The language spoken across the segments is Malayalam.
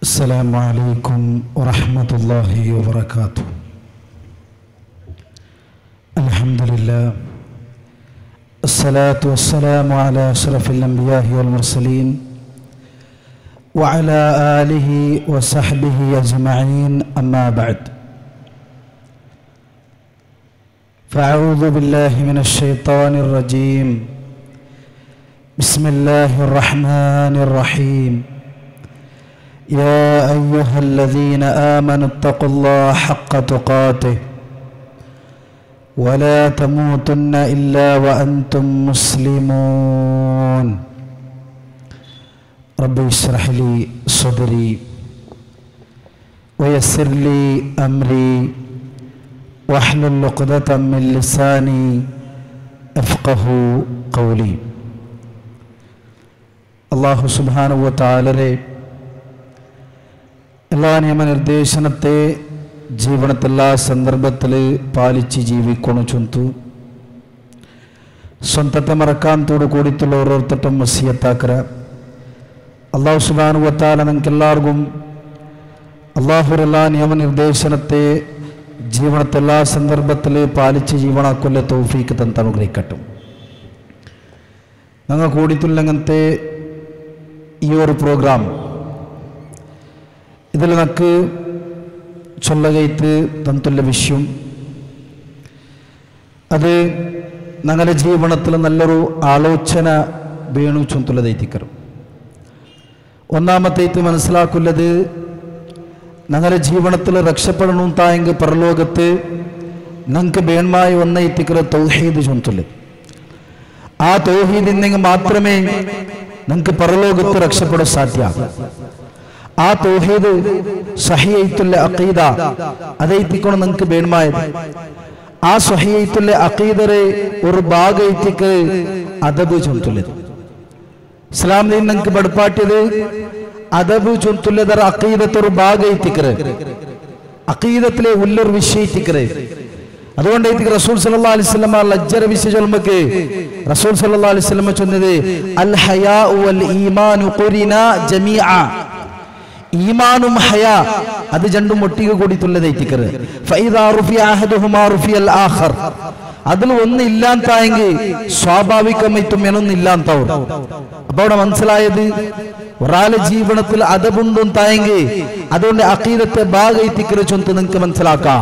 السلام عليكم ورحمة الله وبركاته الحمد لله الصلاة والسلام على أشرف الأنبياء والمرسلين وعلى آله وصحبه أجمعين أما بعد فأعوذ بالله من الشيطان الرجيم بسم الله الرحمن الرحيم يا أيها الذين آمنوا اتقوا الله حق تقاته ولا تموتن إلا وأنتم مسلمون رب اشرح لي صدري ويسر لي أمري واحلل عقدة من لساني أفقه قولي അള്ളാഹു സുബാനുവ താലരെ എല്ലാ നിയമനിർദ്ദേശനത്തെ ಜೀವನದೆಲ್ಲ ಸಂದರ್ಭದಲ್ಲಿ ಪಾಲಿಸಿ ಜೀವಿಕೊಂಡು ಚುಂತು ಸ್ವಂತತೆ ಮರಕಾಂತೋಡು ಕೂಡಿത്തുള്ള ഓരോരുത്തട്ടും വസിയത്താക്കര അള്ളാഹു സുബാനു വത്താല നമുക്കെല്ലാവർക്കും അള്ളാഹുരെല്ലാ നിയമനിർദ്ദേശനത്തെ ಜೀವನತ್ತೆಲ್ಲ ಸಂದರ್ಭದಲ್ಲಿ ಪಾಲಿಸಿ ಜೀವನಕ್ಕೊಲ್ಲ ತೌಫೀಕ್ ತಂತ ಅನುഗ്രഹിക്കട്ടും ഞങ്ങൾ കൂടിത്തുള്ളങ്ങനത്തെ ഈ ഒരു പ്രോഗ്രാം ഇതിൽ നമുക്ക് ചൊല്ലകൈത്ത് തന്തുള്ള വിഷയം അത് ഞങ്ങളുടെ ജീവനത്തിൽ നല്ലൊരു ആലോചന വേണു ചൊന്തുള്ളതൈത്തിക്കറും ഒന്നാമത്തേത്ത് മനസ്സിലാക്കുന്നത് ഞങ്ങളുടെ ജീവനത്തിൽ രക്ഷപ്പെടണം തായെങ്കിൽ പരലോകത്ത് ഞങ്ങൾക്ക് വേണമായി ഒന്നൈത്തിക്കറ തൗഹീദ് ചൊന്തുള്ളത് ആ തൗഹീദിന്നെങ്കിൽ മാത്രമേ നിങ്ങൾക്ക് പരലോകത്ത് രക്ഷപ്പെടാൻ സാധ്യമാകൂ ആ തൗഹീദ് സഹിയത്തുള്ള അഖീദ അതൈത്തിക്കൊണ്ട് നിങ്ങൾക്ക് വേണമായത് ആ സഹിയത്തുള്ള അഖീദറെ ഒരു ഭാഗൈത്തിക്ക് അതബ് ചൊന്തുള്ളത് ഇസ്ലാം ദീൻ നിങ്ങൾക്ക് പഠിപ്പാട്ടിയത് അതബ് ചൊന്തുള്ളതർ അഖീദത്ത് ഒരു ഭാഗൈത്തിക്കറ് അഖീദത്തിലെ ഉള്ളൊരു വിഷയത്തിക്കറ് അതുകൊണ്ട് ഇതിക്ക് റസൂൽ സല്ലാ അലിസ്ലമ ലജ്ജര വിഷയ ചൊല്ലുമ്പക്ക് റസൂൽ സല്ലാ അലിസ്ലമ ചൊന്നത് അൽ ഹയാ വൽ ഈമാനു ഖുരിന ജമീഅ ഈമാനും ഹയ അത് രണ്ടും ഒട്ടിക കൂടി തുല്ലതൈത്തിക്കറ് അതിൽ ഒന്ന് ഇല്ലാന്തായെങ്കിൽ സ്വാഭാവികമായിട്ടും എന്നൊന്നും ഇല്ലാന്തവർ അപ്പൊ അവിടെ മനസ്സിലായത് ഒരാളെ ജീവനത്തിൽ അതബുണ്ടും തായെങ്കിൽ അതുകൊണ്ട് അക്കീദത്തെ ഭാഗൈത്തിക്കറ് ചൊന്ത് നിങ്ങൾക്ക് മനസ്സിലാക്കാം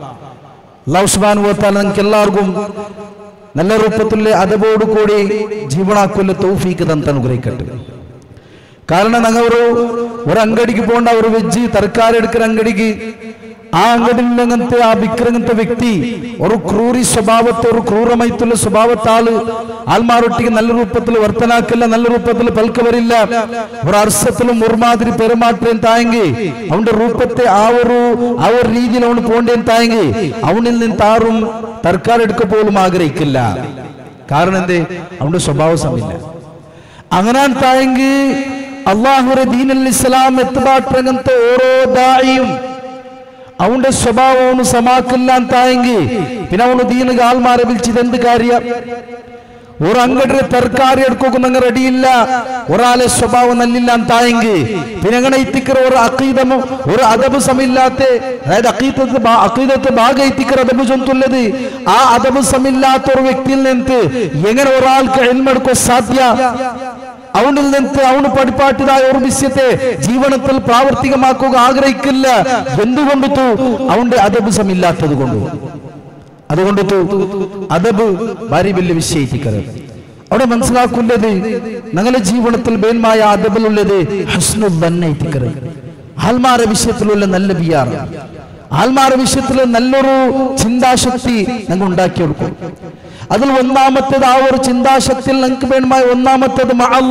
ലൗസ്ബാൻ ഓത്താൽ നിങ്ങൾക്ക് എല്ലാവർക്കും നല്ല രൂപത്തിൽ അതബോട് കൂടി ജീവനാക്കൊല്ല തൗഫീക്ക് തന്ന് അനുഗ്രഹിക്കട്ടെ കാരണം ഞങ്ങൾ ഒരു ഒരു അങ്കടിക്ക് പോകേണ്ട ഒരു വെജ് തർക്കാർ എടുക്കുന്ന അങ്കടിക്ക് ആ അങ്കടിയിൽ അങ്ങനത്തെ ആ വിക്രങ്ങനത്തെ വ്യക്തി ഒരു ക്രൂരി സ്വഭാവത്തെ ഒരു ക്രൂരമായിട്ടുള്ള സ്വഭാവത്താള് ആൽമാരൊട്ടിക്ക് നല്ല രൂപത്തിൽ വർത്തനാക്കില്ല നല്ല രൂപത്തിൽ പൽക്ക വരില്ല ഒരു അർസത്തിലും ഒരുമാതിരി പെരുമാറ്റം തായെങ്കിൽ അവന്റെ രൂപത്തെ ആ ഒരു ആ ഒരു രീതിയിൽ അവന് പോണ്ടേൻ തായെങ്കിൽ അവനിൽ നിന്ന് താറും തർക്കാർ എടുക്ക പോലും ആഗ്രഹിക്കില്ല കാരണം എന്തേ അവന്റെ സ്വഭാവ സമില്ല അങ്ങനെ തായെങ്കിൽ അള്ളാഹുറെ ദീനൽ ഇസ്ലാം എത്തുപാട്ടങ്ങനത്തെ ഓരോ ദായിയും അവന്റെ സ്വഭാവം സമാക്കില്ല തായെങ്കിൽ പിന്നെ അവന് ദീന ആൾമാരെ വിളിച്ചത് എന്ത് കാര്യം ഒരു അങ്കടിനെ തർക്കാരി എടുക്കുന്ന റെഡിയില്ല ഒരാളെ സ്വഭാവം നല്ലില്ല തായെങ്കിൽ പിന്നെ അങ്ങനെ ഇത്തിക്കറ ഒരു അക്കീതമോ ഒരു അതബ് സമില്ലാത്ത അതായത് അക്കീതത്തെ അക്കീതത്തെ ഭാഗം ഇത്തിക്കറ അതബ് ചൊന്തുള്ളത് ആ അതബ് സമില്ലാത്ത ഒരു വ്യക്തിയിൽ നിന്ന് എങ്ങനെ ഒരാൾക്ക് എൽമെടുക്കോ സാധ്യ അവനിൽ നിന്ന് അവന് പഠിപ്പാട്ടിയതായ ഒരു വിഷയത്തെ ജീവനത്തിൽ പ്രാവർത്തികമാക്കുക ആഗ്രഹിക്കില്ല എന്തുകൊണ്ട് അവന്റെ അതബ് സമില്ലാത്തത് കൊണ്ട് അതുകൊണ്ട് അതബ് ഭാര്യ വലിയ വിഷയിക്കരുത് അവിടെ മനസ്സിലാക്കുന്നത് ഞങ്ങളുടെ ജീവനത്തിൽ മേന്മായ അതബിലുള്ളത് ഹസ്നുബന്നയിക്കരുത് ആൽമാര വിഷയത്തിലുള്ള നല്ല ബിയാർ ആൽമാര വിഷയത്തിൽ നല്ലൊരു ചിന്താശക്തി ഞങ്ങൾ ഉണ്ടാക്കിയെടുക്കും അതിൽ ഒന്നാമത്തേത് ആ ഒരു ചിന്താശക്തിയിൽ നിങ്ങൾക്ക് വേണമായ ഒന്നാമത്തേത്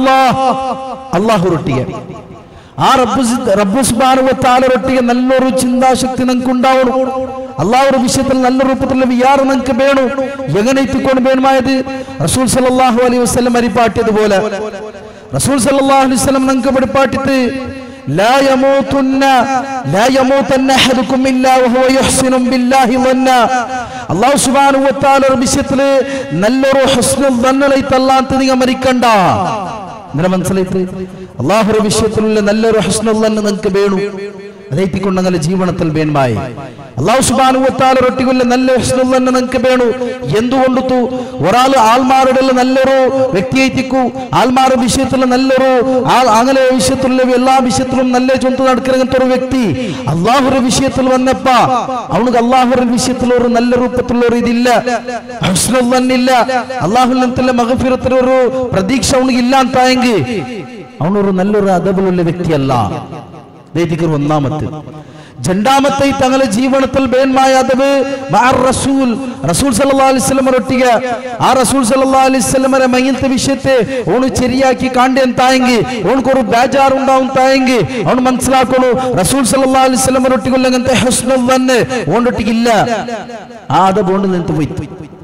അള്ളാഹു റൊട്ടിയ ആ റബ്ബു റബ്ബു സുബാനുവത്താലൊട്ടിയ നല്ലൊരു ചിന്താശക്തി നിങ്ങൾക്ക് ഉണ്ടാവണം അള്ളാഹുടെ വിഷയത്തിൽ നല്ല രൂപത്തിലുള്ള വിയാറ് നിങ്ങൾക്ക് വേണം എങ്ങനെ എത്തിക്കൊണ്ട് വേണമായത് റസൂൽ സല്ലാഹു അലൈഹി വസ്ലം അരിപ്പാട്ടിയതുപോലെ റസൂൽ സല്ലാഹു അലൈഹി വസ്ലം നിങ്ങൾക്ക് പഠിപ്പാട്ടിട്ട് لا يموتن لا يموتن احدكم الا وهو يحسن بالله ظنا അള്ളാഹു സുബ്ഹാനഹു വ തആല വിഷയത്തില് നല്ലൊരു ഹുസ്നുൽ ദന്നലൈത്തല്ലാത്ത നിങ്ങൾ മരിക്കണ്ട ഇന്നലെ മനസ്സിലായിട്ട് അള്ളാഹുര വിഷയത്തിലുള്ള നല്ലൊരു ഹസ്നുള്ള നിങ്ങൾക്ക് വേണു അതൈത്തിക്കൊണ്ട് അങ്ങനെ ജീവനത്തിൽ വേൺമായി അള്ളാഹു സുബാനുവത്താല റൊട്ടികൊല്ല നല്ല ഹസ്നുള്ള നിങ്ങൾക്ക് വേണു എന്തുകൊണ്ടു ഒരാള് ആൾമാരുടെ നല്ലൊരു വ്യക്തിയായിത്തിക്കു ആൾമാരുടെ വിഷയത്തിൽ നല്ലൊരു ആൾ അങ്ങനെ വിഷയത്തിലുള്ള എല്ലാ വിഷയത്തിലും നല്ല ചൊന്തു നടക്കുന്ന ഒരു വ്യക്തി അള്ളാഹുര വിഷയത്തിൽ വന്നപ്പ അവനക്ക് അള്ളാഹുര വിഷയത്തിൽ ഒരു നല്ല രൂപത്തിലുള്ള ഒരു ഇതില്ല ഹസ്നുള്ള അള്ളാഹുല്ല മകഫിറത്തിലൊരു പ്രതീക്ഷ അവനിക്ക് ഇല്ലാത്തായെങ്കിൽ അവനൊരു നല്ലൊരു അതബിലുള്ള വ്യക്തിയല്ല ദൈതികർ ഒന്നാമത്തെ രണ്ടാമത്തെ തങ്ങളുടെ ജീവനത്തിൽ ബേന്മായ അതവ് റസൂൽ റസൂൽ സല്ലല്ലാഹു അലൈഹി വസല്ലം ഒട്ടിക ആ റസൂൽ സല്ലല്ലാഹു അലൈഹി വസല്ലമരെ മയ്യത്തെ വിഷയത്തെ ഓണ് ശരിയാക്കി കാണ്ടേൻ തായെങ്കിൽ ഓണക്കൊരു ബേജാർ ഉണ്ടാവും തായെങ്കിൽ അവൻ മനസ്സിലാക്കണു റസൂൽ സല്ലല്ലാഹു അലൈഹി വസല്ലം ഒട്ടികൊല്ലങ്ങനത്തെ ഹസ്നുൽ തന്നെ ഓണ്ടൊട്ടിക്കില്ല ആ അതബ് ഓണ്ട് നിന്നിട്ട് പോയി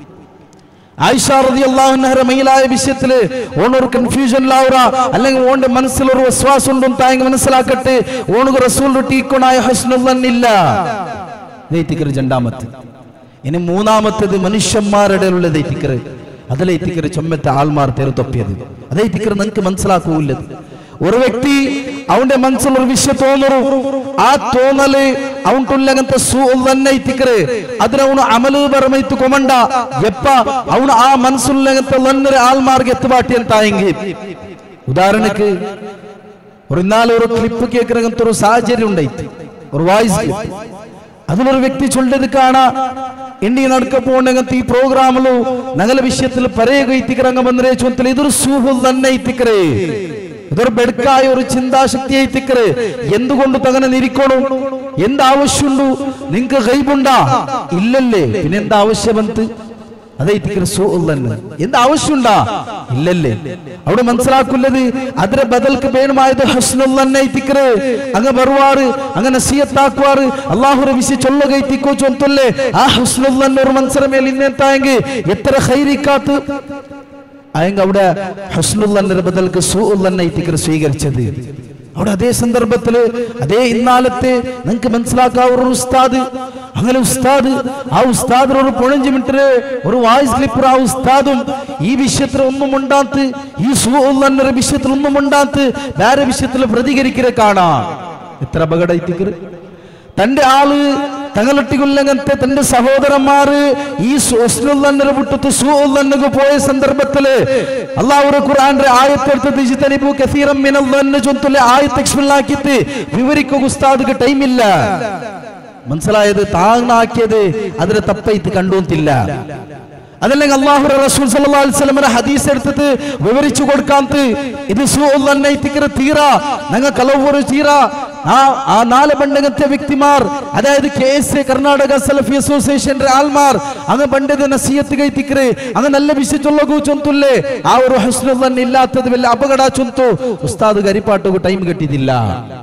ആയിഷ റളിയല്ലാഹു അൻഹയുടെ മയിലായ വിഷയത്തില് ഓണൊരു കൺഫ്യൂഷൻ ലാവുറ അല്ലെങ്കിൽ ഓന്റെ മനസ്സിൽ ഒരു വിശ്വാസം ഉണ്ടും താങ്കൾ മനസ്സിലാക്കട്ടെ ഓണുക റസൂൽ ടീക്കോണായ ഹസ്നുല്ല ദൈത്തിക്കർ രണ്ടാമത്തെ ഇനി മൂന്നാമത്തേത് മനുഷ്യന്മാരുടെ ഉള്ള ദൈത്തിക്കർ അതിലേത്തിക്കർ ചൊമ്മത്തെ ആൾമാർ തെരുത്തൊപ്പിയത് അതേത്തിക്കർ നിങ്ങൾക്ക് മനസ്സിലാക്കൂല്ലത് ഒരു വ്യക്തി അവന്റെ മനസ്സിൽ ഒരു വിഷയം തോന്നുന്നു ആ തോന്നല് അവൻക്കുള്ളങ്ങനത്തെ തന്നെ ഇത്തിക്കറ് അതിനവನು ಅಮಲು ಬರಮೈತು ಕೊಮಂಡ ಎಪ್ಪ ಅವನು ಆ ಮನಸ್ಸುಳ್ಳಂತ ಲನ್ನರೆ ಆಲ್ಮಾರ್ಗೆ ಎತ್ತುಬಾಟಿ ಅಂತ ಹಿಂಗೆ ഉദാഹരണക്ക് ഒരു ഇന്നാലെ ഒരു ക്ലിപ്പ് കേൾക്കുന്നങ്ങനത്തെ ഒരു സാഹചര്യം ഉണ്ടായിട്ട് ഒരു വായിസ് ക്ലിപ്പ് അതിലൊരു വ്യക്തി ചൊല്ലത് കാണാ ಇಂಡಿ ನಡ್ಕ ಪೋಣಂಗಂತ ಈ ಪ್ರೋಗ್ರಾಮಲು ನಗಲ ವಿಷಯത്തിൽ ಪರೇಗ ಇತ್ತಿಕರಂಗ ಬಂದ್ರೆ ಚೊಂತಲಿ ಇದ್ರ ಸೂಹುಲ್ തന്നെ ಇತ್ತಿಕರೆ ഇതൊരു ബെടുക്കായ ഒരു ചിന്താശക്തി എത്തിക്കറ് എന്തുകൊണ്ട് തങ്ങനെ നിരിക്കണം എന്ത് ആവശ്യമുണ്ടു നിങ്ങക്ക് കൈബുണ്ടാ ഇല്ലല്ലേ പിന്നെ എന്താ ആവശ്യമെന്ത് അതേ ഇത്തിക്കറ് സൂഹുൽ തന്നെ എന്ത് ആവശ്യമുണ്ടാ ഇല്ലല്ലേ അവിടെ മനസ്സിലാക്കുന്നത് അതിന്റെ ബദൽക്ക് വേണമായത് ഹസ്നുൽ തന്നെ ഇത്തിക്കറ് അങ്ങ് വരുവാറ് അങ്ങനെ നസീയത്താക്കുവാറ് അള്ളാഹുരെ വിശി ചൊല്ലുക ഇത്തിക്കോ ചൊന്തല്ലേ ആ ഹസ്നുൽ തന്നെ ഒരു മത്സരം മേൽ ഇന്നെത്തായെങ്കിൽ എത്ര ഹൈരിക്കാത്ത് അയങ്ക അവിടെ ഹസ്നുല്ലന്റെ ബദൽക്ക് സൂഉല്ലന്നെ ഇത്തിക്കർ സ്വീകരിച്ചത് അവിടെ അതേ സന്ദർഭത്തില് അതേ ഇന്നാലത്തെ നിങ്ങൾക്ക് മനസ്സിലാക്കാവുന്ന ഒരു ഉസ്താദ് അങ്ങനെ ഉസ്താദ് ആ ഉസ്താദിന് ഒരു പൊഴഞ്ച് മിനിറ്റില് ഒരു വായിസ് ക്ലിപ്പർ ആ ഉസ്താദും ഈ വിഷയത്തിൽ ഒന്നും ഉണ്ടാത്ത് ഈ സൂഉല്ലന്റെ വിഷയത്തിൽ ഒന്നും ഉണ്ടാത്ത് വേറെ വിഷയത്തിൽ പ്രതികരിക്കരെ കാണാം എത്ര അപകടം ഇത്തിക്കർ തന്റെ ആള് തങ്ങളൊട്ടികൊല്ലങ്ങനത്തെ തന്റെ സഹോദരന്മാര് ഈ സുസ്ലുല്ലന്നരെ വിട്ടിട്ട് സുഉല്ലന്നക്ക് പോയ സന്ദർഭത്തില് അള്ളാഹുടെ ഖുർആന്റെ ആയത്തെടുത്ത് ദിജിതനിബു കസീറം മിനൽ ദന്ന ചൊന്തുലെ ആയത്ത് എക്സ്പ്ലെയിനാക്കിയിട്ട് വിവരിക്കുക ഉസ്താദിക്ക് ടൈമില്ല മനസ്സിലായത് താങ്ങാക്കിയത് അതിനെ തപ്പയിട്ട് കണ്ടുവന്നില്ല അതല്ലെങ്കിൽ അള്ളാഹു റസൂൽ സല്ലല്ലാഹു അലൈഹി വസല്ലമയുടെ ഹദീസ് എടുത്തിട്ട് വിവരിച്ചു കൊടുക്കാത്ത ഇത് സുഉല്ലന്നെ ഇത്തിക്കര തീറ ഞങ്ങൾ കലവൂർ തീറ ആ ആ നാല് ബണ്ടകത്തെ വ്യക്തിമാർ അതായത് K S A Karnataka Salafi അസോസിയേഷന്റെ ആൾമാർ അങ്ങ് പണ്ടത് നസീയത്ത് കൈത്തിക്കറ് അങ്ങ് നല്ല വിശ്വച്ചുള്ളൂ ചൊന്തുല്ലേ ആ ഒരു ഹസ്നുല്ലൻ ഇല്ലാത്തത് വല്ല അപകട ചൊന്തു ഉസ്താദ് കരിപ്പാട്ടുക ടൈം കിട്ടിയതില്ല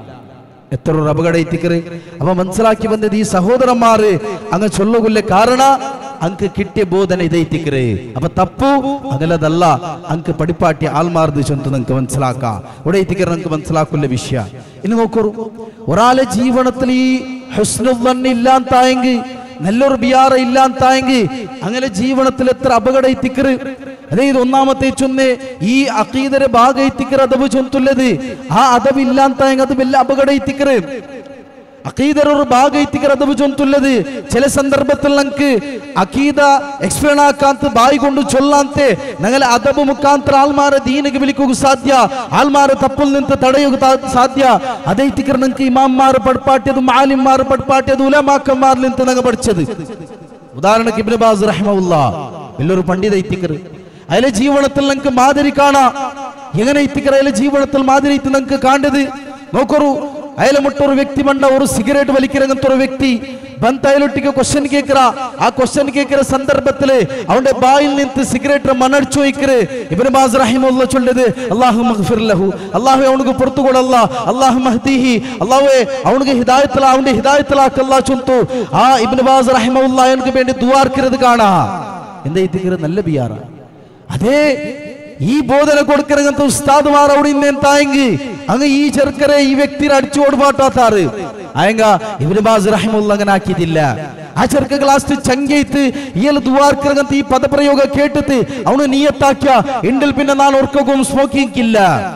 എത്ര ഒരു അപകട എത്തിക്കറ് അപ്പൊ മനസ്സിലാക്കി വന്നത് ഈ സഹോദരന്മാര് അങ്ങ് ചൊല്ലുകൊല്ല കാരണ ಅಂಕ ಕಿಟ್ಟೆ ಬೋಧನೆ ಇದೈತಿಕ್ರೆ ಅಪ್ಪ ತಪ್ಪು ಅಗಲದಲ್ಲ ಅಂಕ ಪಡಿಪಾಟಿ ಆಲ್ಮಾರ್ದು ಚಂತ ನಂಗೆ ಮನസ്സിലാക്ക ഉടൈത്തിക്കർ നമുക്ക് മനസ്സിലാക്കുന്ന വിഷയ ഇനി നോക്കൂ ഒരാളെ ജീവിതത്തിൽ ഈ ഹുസ്നുവന്ന് ഇല്ലാത്തായെങ്കിൽ നല്ലൊരു ബിയാറ ഇല്ലാത്തായെങ്കിൽ അങ്ങനെ ജീവിതത്തിൽ എത്ര അപകട എത്തിക്കറ് അതെ ഇത് ഒന്നാമത്തെ ചൊന്ന് ഈ അക്കീദരെ ഭാഗ എത്തിക്കറ് അതവ് ചൊന്തുള്ളത് ആ അതവ് ഇല്ലാത്തായെങ്കിൽ അത് വലിയ അപകട എത്തിക്കറ് അക്കീദർ ഒരു ഭാഗ എത്തിക്കർ അതവ് ചൊന്തുള്ളത് ചില സന്ദർഭത്തിൽ നമുക്ക് അക്കീദ എക്സ്പ്ലെയിൻ ആക്കാത്ത ബായി കൊണ്ട് ചൊല്ലാಂತೆ ഞങ്ങൾ അതബ് മുഖാന്തര ആൾമാരെ ദീനക്ക് വിളിക്കുക സാധ്യ ആൾമാരെ തപ്പിൽ നിന്ന് തടയുക ത- സാധ്യ അതേ തിക്കർ നിങ്ങൾക്ക് ഇമാംമാർ പಡ್ಪಾಟ್ಯದು മാലിന്മാർ പಡ್ಪಾಟ್ಯದು ഉലമാക്കന്മാരിൽ നിന്ന് ഞങ്ങൾ പഠിച്ചത് ഉദാഹരണക്ക് ഇബ്നു ബാസ് റഹ്മുല്ല വലിയൊരു പണ്ഡിത ഇത്തിക്കർ അതിലെ ജീവനത്തിൽ നിങ്ങൾക്ക് മാതിരി കാണാം എങ്ങനെ ഇത്തിക്കർ അതിലെ ജീവനത്തിൽ മാതിരി ഇത്ത് നിങ്ങൾക്ക് കാണ്ടത് നോക്കൂ അയല മുട്ടൊരു വ്യക്തി ಬಂಡ ഒരു സിഗരറ്റ് വലിக்கிறങ്ങനത്തെ ഒരു വ്യക്തി ಬಂತ അയലൊട്ടിക്ക് ക്വസ്റ്റ്യൻ കേൾക്കറ ആ ക്വസ്റ്റ്യൻ കേൾക്കുന്ന സന്ദർഭത്തില് അവന്റെ ബായിൽ നിന്ന് സിഗരറ്റ് മണ്ണടിച്ചു വയ്ക്കറ് ഇബ്നു ബാസ് റഹിമുള്ള ചൊല്ലത് അല്ലാഹു മഗ്ഫിർ ലഹു അല്ലാഹു അവനുക്ക് പുറത്തു കൊടല്ല അല്ലാഹു മഹ്ദിഹി അല്ലാഹുവേ അവനുക്ക് ഹിദായത്തില അവന്റെ ഹിദായത്തിലാക്കല്ല ചൊന്തു ആ ഇബ്നു ബാസ് റഹിമുള്ള അവനക്ക് വേണ്ടി ദുആർക്കരുത് കാണാ എന്താ ഇതിക്കറ് നല്ല ബിയാറ അതെ ഈ ബോധന കൊടുക്കണങ്ങനത്തെ ഉസ്താദുമാർ അവിടെ ഇന്നെന്തായെങ്കിൽ അങ്ങ് ഈ ചെറുക്കരെ ഈ വ്യക്തിയെ അടിച്ചു ഓടുപാട്ടാത്താറ് അയങ്ക ഇവര് ബാസ് റഹിമുള്ള അങ്ങനെ ആക്കിയിട്ടില്ല ആ ചെറുക്ക ക്ലാസ് ചങ്കേത്ത് ഇയാൾ ദുവാർക്കറങ്ങനത്തെ ഈ പദപ്രയോഗ കേട്ടിട്ട് അവന് നീയത്താക്കിയ എണ്ടിൽ പിന്നെ നാൻ ഓർക്കും സ്മോക്കിംഗ് ഇല്ല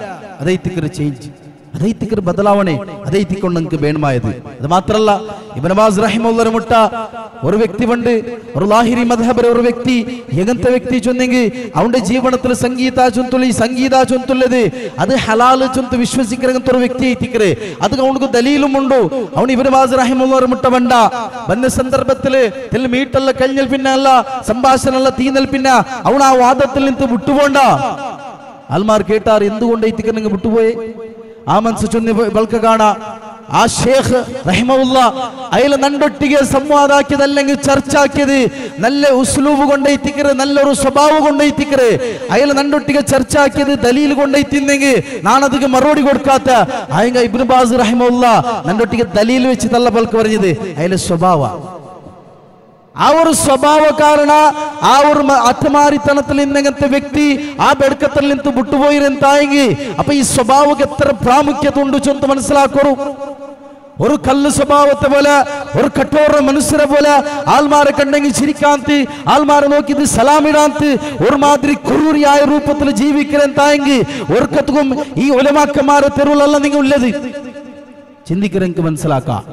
ಅದೈತಿಕರ ಚೇಂಜ್ ಅದೈತಿಕರ ಬದಲಾವಣೆ ಅದೈತಿಕೊಂಡು ನಂಗೆ ಬೇಣಮಾയത് അത് മാത്രല്ല ഇബ്നബാസ് റഹിമുള്ളൊരു മുട്ട ഒരു വ്യക്തി പണ്ട് ഒരു ലാഹിരി മധബര ഒരു വ്യക്തി എങ്ങനത്തെ വ്യക്തി ചൊന്നെങ്കിൽ അവന്റെ ജീവനത്തിൽ സംഗീത ചൊന്തുള്ള ഈ സംഗീത ചൊന്തുള്ളത് അത് ഹലാല് ചൊന്ത് വിശ്വസിക്കുന്ന ഒരു വ്യക്തി ಐತಿಕ್ರೆ അത് അവനക്ക് ദലീലും ഉണ്ടു അവൻ ഇബ്നബാസ് റഹിമുള്ളൊരു മുട്ട വേണ്ട ಬಂದ ಸಂದರ್ಭದಲ್ಲಿ ತೆಲ್ ಮೀಟಲ್ಲ ಕಳ್ഞ്ഞൽ പിന്നെ അല്ല സംഭാഷണം അല്ല തീന്നൽ പിന്നെ അവൻ ആ വാദത്തിൽ നിന്ന് വിട്ടുപോണ്ട ആൽമാർ കേട്ടാർ എന്തുകൊണ്ട് എത്തിക്കണെങ്കിൽ വിട്ടുപോയെ ആ മനസ്സ് ചൊന്നി ബൾക്ക് കാണാ ആ ഷേഖ് റഹിമുള്ള അയാൾ നണ്ടൊട്ടിಗೆ സംവാദ ആക്കിയതല്ലെങ്കിൽ ചർച്ച ആക്കിയത് നല്ല ഉസ്ലൂബ് കൊണ്ടെത്തിക്കറ് നല്ലൊരു സ്വഭാവം കൊണ്ടെത്തിക്കറ് അയാൾ നണ്ടൊട്ടിಗೆ ചർച്ച ആക്കിയത് ദലീൽ കൊണ്ടെത്തിന്നെങ്കിൽ നാണതിക്ക് മറുപടി കൊടുക്കാത്ത അയങ്ക ഇബ്നു ബാസ് റഹിമുള്ള നണ്ടൊട്ടിಗೆ ദലീൽ വെച്ച് തള്ള ബൾക്ക് പറഞ്ഞത് അയാളെ സ്വഭാവ ആ ഒരു സ്വഭാവ കാരണ ആ ഒരു മ- അത്തമാരിത്തനത്തിൽ ഇന്നങ്ങനത്തെ വ്യക്തി ആ ബെടുക്കത്തിൽ നിന്ന് വിട്ടുപോയിരുന്നായെങ്കിൽ അപ്പൊ ഈ സ്വഭാവക്ക് എത്ര പ്രാമുഖ്യത ഉണ്ട് ചൊന്ത് മനസ്സിലാക്കൂ ഒരു കല്ല് സ്വഭാവത്തെ പോലെ ഒരു കഠോര മനുഷ്യരെ പോലെ ആൾമാരെ കണ്ടെങ്കിൽ ചിരിക്കാന്ത് ആൾമാരെ നോക്കി ഇത് സലാമിടാന്ത് ഒരു മാതിരി കുറൂരിയായ രൂപത്തിൽ ജീവിக்கிறെന്തായെങ്കിൽ ഒർക്കത്തും ഈ ഒലമാക്കന്മാരെ തെരുവിലല്ല നിങ്ങൾ ഉള്ളത് ചിന്തിക്കരെനിക്ക് മനസ്സിലാക്കാം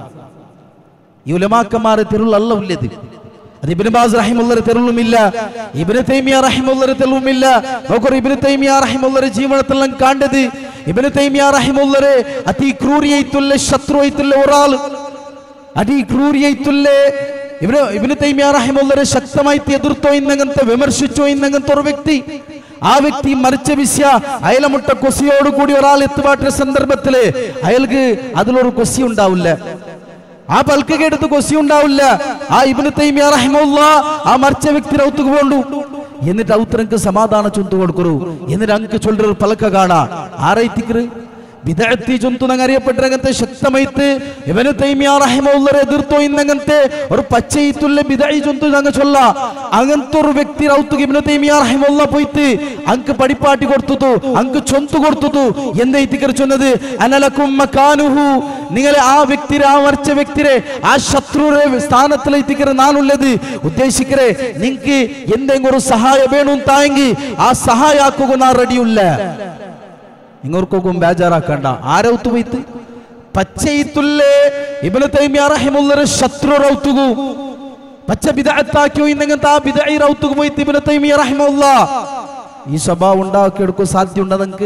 ഈ ഉലമാക്കന്മാരെ തെരുളല്ല ഉള്ളത് അത് ഇബ്നു ബാസ് റഹിമുള്ളൊരു തെരുളുമില്ല ഇബ്നു തൈമിയ റഹിമുള്ളൊരു തെരുവുമില്ല നോക്കൂ ഇബ്നു തൈമിയ റഹിമുള്ളൊരു ജീവിതത്തിലെല്ലാം കാണ്ടത് ഇബ്നു തൈമിയ റഹിമുള്ളൊരു അതി ക്രൂരിയത്തുള്ള ശത്രുവയത്തുള്ള ഒരാൾ അതി ക്രൂരിയത്തുള്ള ഇബ്നു ഇബ്നു തൈമിയ റഹിമുള്ളൊരു ശക്തമായി എതിർത്തോ ഇന്നങ്ങനത്തെ വിമർശിച്ചോ ഇന്നങ്ങനത്തെ ഒരു വ്യക്തി ആ വ്യക്തി മരിച്ച വിശ്യ അയലമുട്ട കൊസിയോട് കൂടി ഒരാൾ എത്തുപാട്ട സന്ദർഭത്തില് അയാൾക്ക് അതിലൊരു കൊസി ഉണ്ടാവില്ല ആ പൽക്കൊക്കെ എടുത്ത് കൊസി ഉണ്ടാവില്ല ആ ഇബിന് തൈമിയ റഹിമുള്ള ആ മരിച്ച വ്യക്തി ഔത്തുക്ക് പോണ്ടു എന്നിട്ട് ഔത്തരക്ക് സമാധാന ചൊന്തു കൊടുക്കരു എന്നിട്ട് അങ്ങ് ചൊല്ലൊരു പലക്ക കാണാ ആരൈത്തിക്കറ് വിദഗ്ധി ചൊന്തു നങ്ങ അറിയപ്പെട്ടങ്ങനത്തെ ശക്തമായിട്ട് ഇവന് തൈമിയ റഹിമുള്ളരെ എതിർത്തോ ഇന്നങ്ങനത്തെ ഒരു പച്ചയിത്തുള്ള ബിദൈ ചൊന്തു നങ്ങ ചൊല്ല അങ്ങനത്തെ ഒരു വ്യക്തി ഔത്തുക്ക് ഇബിന് തൈമിയ റഹിമുള്ള പോയിട്ട് അങ്ക് പടിപ്പാട്ടി കൊടുത്തു അങ്ക് ചൊന്തു കൊടുത്തു എന്തൈത്തിക്കർ ചൊന്നത് അനലക്കും മക്കാനുഹു നിങ്ങളെ ആ വ്യക്തിരെ ആ മരിച്ച വ്യക്തിരെ ആ ശത്രുരെ സ്ഥാനത്തിലെത്തിക്കರೆ നാനുള്ളത് ഉദ്ദേശിക്കരെ നിങ്ങക്ക് എന്തെങ്കിലും ഒരു സഹായ വേണം തായെങ്കിൽ ആ സഹായ ആക്കുക നാ റെഡിയുള്ള നിങ്ങൾക്കൊക്കെ ബേജാറാക്കണ്ട ആരൗത്ത് പോയിട്ട് പച്ചയിത്തുള്ളേ ഇബിന് തൈമിയ റഹിമുള്ളൊരു ശത്രു റൗത്തുകു പച്ച ബിദഅത്താക്കിയോ ഇന്നങ്ങനത്തെ ആ ബിദഈ റൗത്തുകു പോയിട്ട് ഇബിന് തൈമിയ റഹിമുള്ള ഈ സ്വഭാവം ഉണ്ടാക്കിയെടുക്കാൻ സാധ്യത നിങ്ങൾക്ക്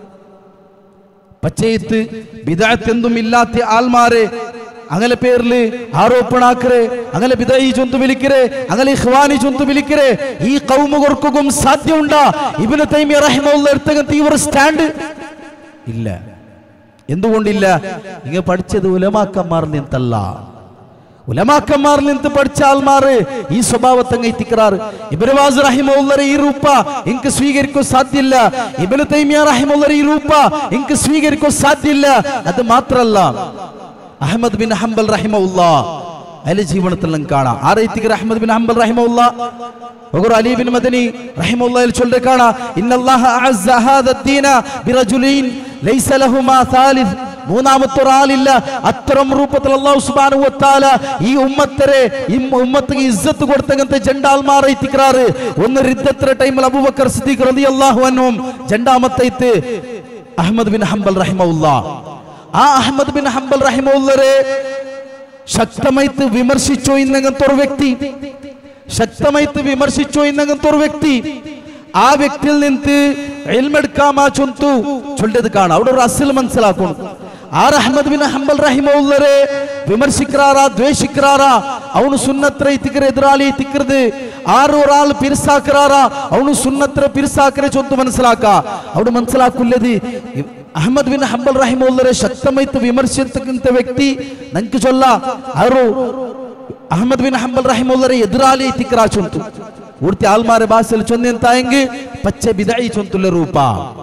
പച്ചയത്ത് ബിദഅത്ത് എന്തും ഇല്ലാത്ത ആൾമാരെ അങ്ങനെ പേരില് ആരോപണാക്കരെ അങ്ങനെ ബിദഈ ചൊന്തു വിളിക്കരെ അങ്ങനെ ഇഖ്വാനി ചൊന്തു വിളിക്കരെ ഈ കൗമുകർക്കും സാധ്യമുണ്ടാ ഇബ്നു തൈമിയ റഹിമഹുള്ള എടുത്തകത്ത് ഈ ഒരു സ്റ്റാൻഡ് ഇല്ല എന്തുകൊണ്ടില്ല ഇങ്ങ പഠിച്ചത് ഉലമാക്കന്മാരിൽ നിന്നല്ല ഉലമാക്കന്മാരിൽ നിന്ന് പഠിച്ച ആൾമാര് ഈ സ്വഭാവത്തങ്ങ എത്തിക്കാറ് ഇബനവാസ് റഹിമുള്ളരെ ഈ രൂപ എനിക്ക് സ്വീകരിക്കാൻ സാധ്യല്ല ഇബന് തൈമിയ റഹിമുള്ളരെ ഈ രൂപ എനിക്ക് സ്വീകരിക്കാൻ സാധ്യല്ല അത് മാത്രല്ല അഹമ്മദ് ബിൻ ഹംബൽ റഹിമുള്ള അതിലെ ജീവിതത്തിൽ നമുക്ക് കാണാം ആരെത്തിക്കർ അഹമ്മദ് ബിൻ ഹംബൽ റഹിമുള്ള وقر علي بن مدني رحمه الله يقول لك إن الله أعز هذا الدين برجلين ليس لهما ثالث മൂന്നാമത്തെ ഒരാളില്ല അത്തരം രൂപത്തിൽ അള്ളാഹു സുബ്ഹാനഹു വതആല ഈ ഉമ്മത്തരെ ഈ ഉമ്മത്തിന് ഇസ്സത്ത് കൊടുത്തങ്ങനത്തെ ജണ്ടാൽമാരെ എത്തിക്കാറ് ഒന്ന് റിദ്ദത്ര ടൈമിൽ അബൂബക്കർ സിദ്ദീഖ് റളിയല്ലാഹു അൻഹും രണ്ടാമത്തെ അഹ്മദ് ബിൻ ഹംബൽ റഹിമഹുല്ലാ ആ അഹ്മദ് ബിൻ ഹംബൽ റഹിമഹുല്ലരെ ശക്തമായിട്ട് വിമർശിച്ചോ ഇന്നങ്ങനത്തെ ഒരു വ്യക്തി ശക്തമായിട്ട് വിമർശിച്ചോ ഇന്നങ്ങനത്തെ ഒരു വ്യക്തി ആ വ്യക്തിയിൽ നിന്ന് എൽമെടുക്കാമാ ചൊന്തു ചൊല്ലത് കാണാം അവിടെ ഒരു അസിൽ മനസ്സിലാക്കണം ആർ അഹമ്മദ് ബിൻ ഹംബൽ റഹിമുള്ളരെ വിമർശിക്കാറാ ദ്വേഷിക്കാറാ ಅವನು ಸುನ್ನತ್ರ ಇತ್ತಿಕರ ಎದುರಾಳಿ ತಿಕ್ಕರದು ಆರು ಒರಾൾ ಪಿರ್ಸಾಕರಾರಾ ಅವನು ಸುನ್ನತ್ರ ಪಿರ್ಸಾಕರೆ ಚೊಂತು ಮನಸ್ಸಲಾಕ ಅವನು ಮನಸ್ಸಲಾಕುಲ್ಲದಿ ಅಹಮದ್ ಬಿನ್ ಹಂಬಲ್ ರಹಿമുള്ളരെ ശക്തമായിട്ട് വിമർശിക്കಂತ വ്യക്തി ನಂಗೆ ചൊല്ല ಅವರು ಅಹಮದ್ ಬಿನ್ ಹಂಬಲ್ ರಹಿമുള്ളരെ ಎದುರಾಳಿ ತಿಕ್ಕರಾ ಚೊಂತು ಊರ್ತಿ ಆಲ್ಮಾರೆ ಭಾಷೆಯಲ್ಲಿ ಚೊಂದಿ ಅಂತ ಹೆಂಗೆ ಪಚ್ಚೆ ಬಿದಾಯಿ ಚೊಂತುಲ್ಲ ರೂಪ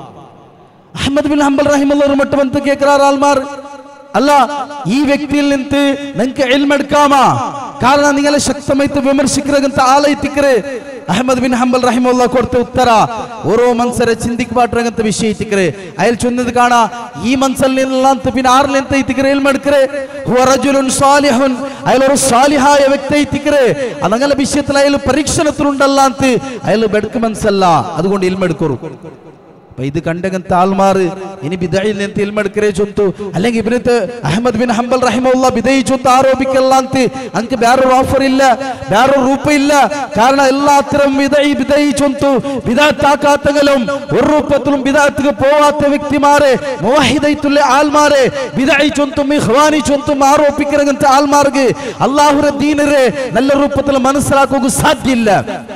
അഹമ്മദ് ബിൻ ഹംബൽ റഹിമുള്ള ഒരു മട്ട് വന്ന് കേൾക്കാർ ആൾമാർ അല്ല ഈ വ്യക്തിയിൽ നിന്ന് നിങ്ങൾക്ക് എൽമെടുക്കാമാ കാരണം നിങ്ങളെ ശക്തമായിട്ട് വിമർശിക്കുന്നಂತ ആളെത്തിക്കറ് അഹമ്മദ് ബിൻ ഹംബൽ റഹിമുള്ള കൊടുത്ത ഉത്തര ഓരോ മനുഷ്യരെ ചിന്തിക്കപ്പാട്ടങ്ങനത്തെ വിഷയം എത്തിക്കറ് അയാൾ ചൊന്നത് കാണാ ഈ മനുഷ്യൽ നിന്നല്ലാത്ത പിന്നെ ആറിൽ എന്ത് എത്തിക്കറ് എൽമെടുക്കറ് റജുലുൻ സാലിഹുൻ അയാൾ ഒരു സാലിഹായ വ്യക്തി എത്തിക്കറ് അതങ്ങനെ വിഷയത്തിൽ അയാൾ പരീക്ഷണത്തിലുണ്ടല്ലാത്ത അയാൾ ബെടുക്ക് മനസ്സല്ല അതുകൊണ്ട് എൽമെടുക്കറു അപ്പൊ ഇത് കണ്ടങ്ങനത്തെ ആൾമാറ് ഇനി ബിദയിൽ നിന്ന് തിൽമെടുക്കരേ ചൊന്തു അല്ലെങ്കിൽ ഇബിനത്ത് അഹമ്മദ് ബിൻ ഹംബൽ റഹിമുള്ള ബിദയി ചൊന്തു ആരോപിക്കല്ല ಅಂತ ಅಂಕ ಬೇರೊರು ಆಫರ್ ಇಲ್ಲ ಬೇರೊರು ರೂಪ ಇಲ್ಲ ಕಾರಣ എല്ലാത്തരം വിതയി വിതയി ചൊന്തു വിദാത്താക്കാത്തകലും ഒരു രൂപത്തിലും വിദാത്തുക്ക് പോവാത്ത വ്യക്തിമാരെ മുവാഹിദൈത്തുള്ള ആൾമാരെ വിതയി ചൊന്തും ഇഖ്വാനി ചൊന്തും ആരോപിക്കുന്നങ്ങനത്തെ ആൾമാർക്ക് അള്ളാഹുര ദീനരെ നല്ല രൂപത്തിൽ മനസ്സിലാക്കുക സാധ്യമില്ല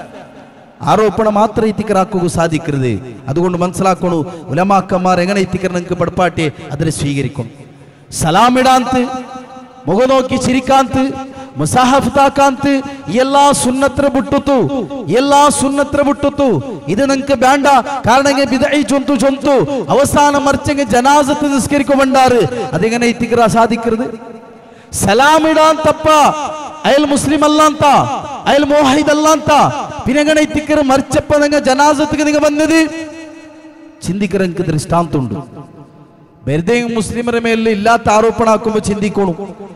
ആരോപണം മാത്രം ഇത്തിക്കറാക്കുക സാധിക്കരുത് അതുകൊണ്ട് മനസ്സിലാക്കണു ഉലമാക്കന്മാർ എങ്ങനെ ഇത്തിക്കർ നിങ്ങൾക്ക് പടപ്പാട്ടി അതിനെ സ്വീകരിക്കും സലാമിടാന്ത് മുഖം നോക്കി ചിരിക്കാന്ത് മുസാഹഫ്താക്കാന്ത് ಎಲ್ಲಾ ಸುನ್ನತ್ರ ಬಿಟ್ಟುತ್ತು ಎಲ್ಲಾ ಸುನ್ನತ್ರ ಬಿಟ್ಟುತ್ತು ಇದು ನಂಗೆ ಬೇಡ ಕಾರಣ ಬಿದೈ ಚೊಂತು ಚೊಂತು ಅವಸಾನ ಮರ್ಚಂಗೆ ಜನಾಜത്ത് നിസ്കരിക്കുമെണ്ടാറ് അതെങ്ങനെ ഇത്തിക്കറ സാധിക്കരുത് സലാം ഇടാൻ തപ്പ അയൽ മുസ്ലിം അല്ല ಅಂತ അയൽ മോഹിദ് അല്ല ಅಂತ പിന്നെങ്ങനെ ഇത്തിക്കറ് മരിച്ചപ്പ നിങ്ങൾ ജനാസത്തിക്ക് നിങ്ങൾ വന്നത് ചിന്തിക്കറ എനിക്ക് ദൃഷ്ടാന്തമുണ്ട് വെറുതെ മുസ്ലിമರ ಮೇಲೆ ഇല്ലാത്ത ആരോപണ ആക്കുമ്പോൾ ചിന്തിക്കണു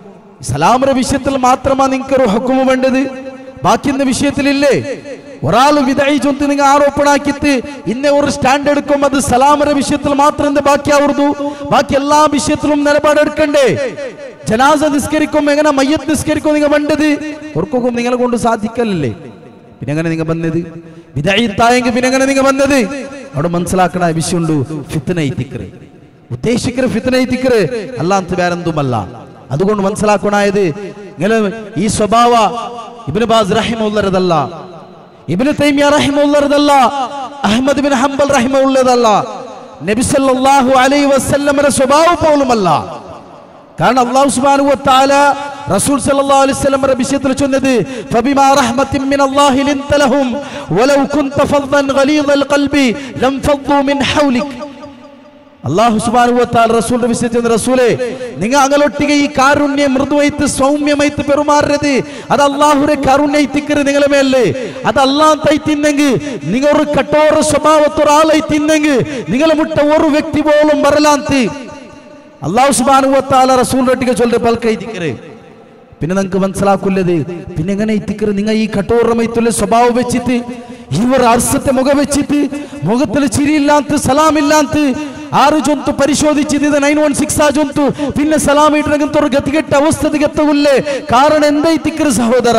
സലാമര വിഷയത്തിൽ മാത്രമാ നിങ്ങൾക്ക് ഒരു ഹുക്കുമ വേണ്ടത് ബാക്കിയുള്ള വിഷയത്തിലില്ലേ ഒരാൾ വിതയി ചൊന്ത് നിങ്ങൾ ആരോപണ ആക്കിത്ത് ഇന്ന ഒരു സ്റ്റാൻഡ് എടുക്കും അത് സലാമര വിഷയത്തിൽ മാത്രം എന്ത് ബാക്കിയാവുന്നു ബാക്കി എല്ലാ വിഷയത്തിലും നിലപാടെടുക്കണ്ടേ ജനാസ നിസ്കരിക്കും എങ്ങനെ മയ്യത്ത് നിസ്കരിക്കും നിങ്ങൾ വേണ്ടത് ഓർക്കും നിങ്ങളെ കൊണ്ട് സാധിക്കലല്ലേ പിന്നെ എങ്ങനെ നിങ്ങൾ വന്നത് വിദായിത്തായെങ്കിൽ പിന്നെ എങ്ങനെ നിങ്ങൾ വന്നത് അവിടെ മനസ്സിലാക്കണ വിഷയമുണ്ട് ഫിത്തന എത്തിക്കറ് ഉദ്ദേശിക്കറ് ഫിത്തന എത്തിക്കറ് അല്ലാത്ത വേറെന്തുമല്ല അതുകൊണ്ട് മനസ്സിലാക്കണായത് നിങ്ങൾ ഈ സ്വഭാവ ഇബിന് ബാസ് റഹിമുള്ളതല്ല ഇബിന് തൈമിയ റഹിമുള്ളതല്ല അഹമ്മദ് ബിൻ ഹംബൽ റഹിമുള്ളതല്ല നബി സല്ലല്ലാഹു അലൈഹി വസല്ലമയുടെ സ്വഭാവം പോലുമല്ല കാരണം അള്ളാഹു സുബ്ഹാനഹു വ തആല റസൂൽ സല്ലല്ലാഹു അലൈഹി വസല്ലം വിഷയത്തിൽ ചൊന്നത് ഫബിമാ റഹ്മത്തിൻ മിൻ അല്ലാഹി ലിൻത ലഹും വലൗ കുൻത ഫദ്ദൻ ഗലീദൽ ഖൽബി ലം ഫദ്ദു മിൻ ഹൗലിക് അള്ളാഹു സുബ്ഹാനഹു വ തആല റസൂലിന്റെ വിഷയത്തിൽ റസൂലേ നിങ്ങൾ അങ്ങളൊട്ടിಗೆ ഈ കാരുണ്യ മൃദുവൈത്ത് സൗമ്യമൈത്ത് പെരുമാറരുത് അത് അള്ളാഹുരെ കാരുണ്യത്തിക്കരുത് നിങ്ങളെ മേലെ അത് അള്ളാഹ് തൈത്തിന്നെങ്കിൽ നിങ്ങൾ ഒരു കഠോര സ്വഭാവത്തൊരാളെ തിന്നെങ്കിൽ നിങ്ങളെ മുട്ട ഒരു വ്യക്തി പോലും വരലാന്തി അള്ളാഹു സുബാനുവത്താല റസൂലിനൊട്ടിಗೆ ചൊല്ലെ പൽക്ക ഇത്തിക്കറ് പിന്നെ നിങ്ങൾക്ക് മനസ്സിലാക്കുള്ളത് പിന്നെ എങ്ങനെ ഇത്തിക്കറ് നിങ്ങൾ ഈ കഠോരമൈത്തുള്ള സ്വഭാവം വെച്ചിട്ട് ഇവർ അർസത്തെ മുഖം വെച്ചിട്ട് മുഖത്തിൽ ചിരിയില്ലാത്ത സലാമില്ലാത്ത ആറ് ജൊಂತು പരിശോധിച്ചിട്ട് ഇത് നൈൻ വൺ സിക്സ് ആ ಜೊಂತು പിന്നെ സലാം ഇട്ടങ്ങനത്തെ ഒരു ഗതികെട്ട അവസ്ഥക്ക് എത്തവില്ലേ കാരണം എന്താ ഇത്തിക്കറ് സഹോദര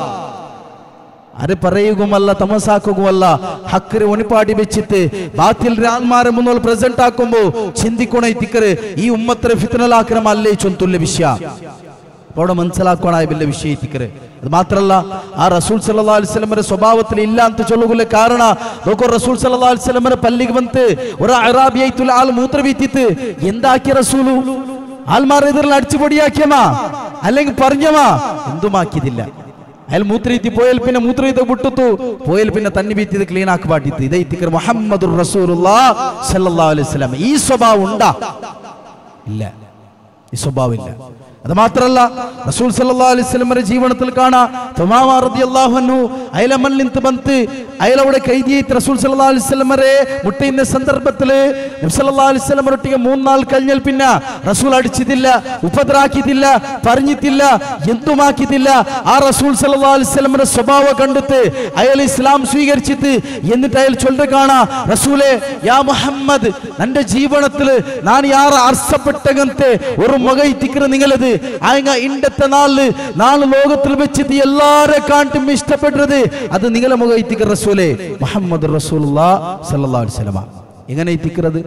അത് പറയുകയുമല്ല തമസാക്കുകയുമല്ല ഹക്കര് ഒണിപ്പാടി വെച്ചിട്ട് ബാത്തിൽ രാൻമാരെ മുന്നോൽ പ്രസന്റ് ആക്കുമ്പോ ചിന്തിക്കണ ഇത്തിക്കറ് ഈ ഉമ്മത്തിനെ ഫിത്തനലാക്കണം അല്ലേ ചൊന്തുള്ള വിഷയ അവിടെ മനസ്സിലാക്കണ വലിയ വിഷയ ഇത്തിക്കറ് അത് മാത്രല്ല ആ റസൂൽ സല്ലല്ലാഹു അലൈഹി വസല്ലമയുടെ സ്വഭാവത്തിൽ ഇല്ല ಅಂತ ചൊല്ലുകയുള്ള കാರಣ നോക്കോ റസൂൽ സല്ലല്ലാഹു അലൈഹി വസല്ലമയുടെ പല്ലിಗೆ ಬಂತು ഒരു അറാബി ആയിട്ടുള്ള ആൾ മൂത്ര വീത്തിട്ട് എന്താക്കി റസൂലു ആൽമാർ എതിരിൽ അടിച്ചുപൊടിയാക്കിയമാ അല്ലെങ്കിൽ പറഞ്ഞമാ എന്തുമാക്കിയതില്ല അയാൾ മൂത്രയിത്തി പോയാൽ പിന്നെ മൂത്രയിത്ത് വിട്ടുത്തു പോയാൽ പിന്നെ തന്നെ വീത്തിയത് ക്ലീൻ ആക്കി പാട്ടിത്ത് ഇതേ തിക്കർ മുഹമ്മദ് സല്ലല്ലാഹു അലൈഹി വസല്ലം ഈ സ്വഭാവം ഉണ്ടാ ഇല്ല ഈ സ്വഭാവം ഇല്ല അത് മാത്രല്ല റസൂൽ സല്ലല്ലാഹു അലൈഹി വസല്ലമയുടെ ജീവനത്തിൽ കാണാ തുമാമ റളിയല്ലാഹു അൻഹു അയല മല്ലിന്ത് ബന്ത് അയലവിടെ കൈദിയായിട്ട് റസൂൽ സല്ലല്ലാഹു അലൈഹി വസല്ലമരെ മുട്ടുന്ന സന്ദർഭത്തില് നബി സല്ലല്ലാഹു അലൈഹി വസല്ലമരൊട്ടിಗೆ മൂന്നാൾ കഴിഞ്ഞാൽ പിന്നെ റസൂൽ അടിച്ചിട്ടില്ല ഉപദ്രാക്കിയിട്ടില്ല പറഞ്ഞിട്ടില്ല എന്തുമാക്കിയിട്ടില്ല ആ റസൂൽ സല്ലല്ലാഹു അലൈഹി വസല്ലമയുടെ സ്വഭാവം കണ്ടിട്ട് അയാൾ ഇസ്ലാം സ്വീകരിച്ചിട്ട് എന്നിട്ട് അയാൾ ചൊല്ലുക കാണാ റസൂലെ യാ മുഹമ്മദ് നന്റെ ജീവനത്തില് ഞാൻ യാറ അർസപ്പെട്ടകത്തെ ഒരു മുഖ ഇത്തിക്കുന്ന നിങ്ങളത് ആയങ്ങ ഇണ്ടത്തെ നാളില് നാളെ ലോകത്തിൽ വെച്ചിട്ട് എല്ലാരെ കാണ്ടും ഇഷ്ടപ്പെട്ടത് അത് നിങ്ങളെ മുഖ ഇത്തിക്കുന്ന റസൂലെ മുഹമ്മദ് റസൂലുള്ളാ സല്ലല്ലാഹു അലൈഹി വസല്ലമ എങ്ങനെ ഇത്തിക്കുന്നത്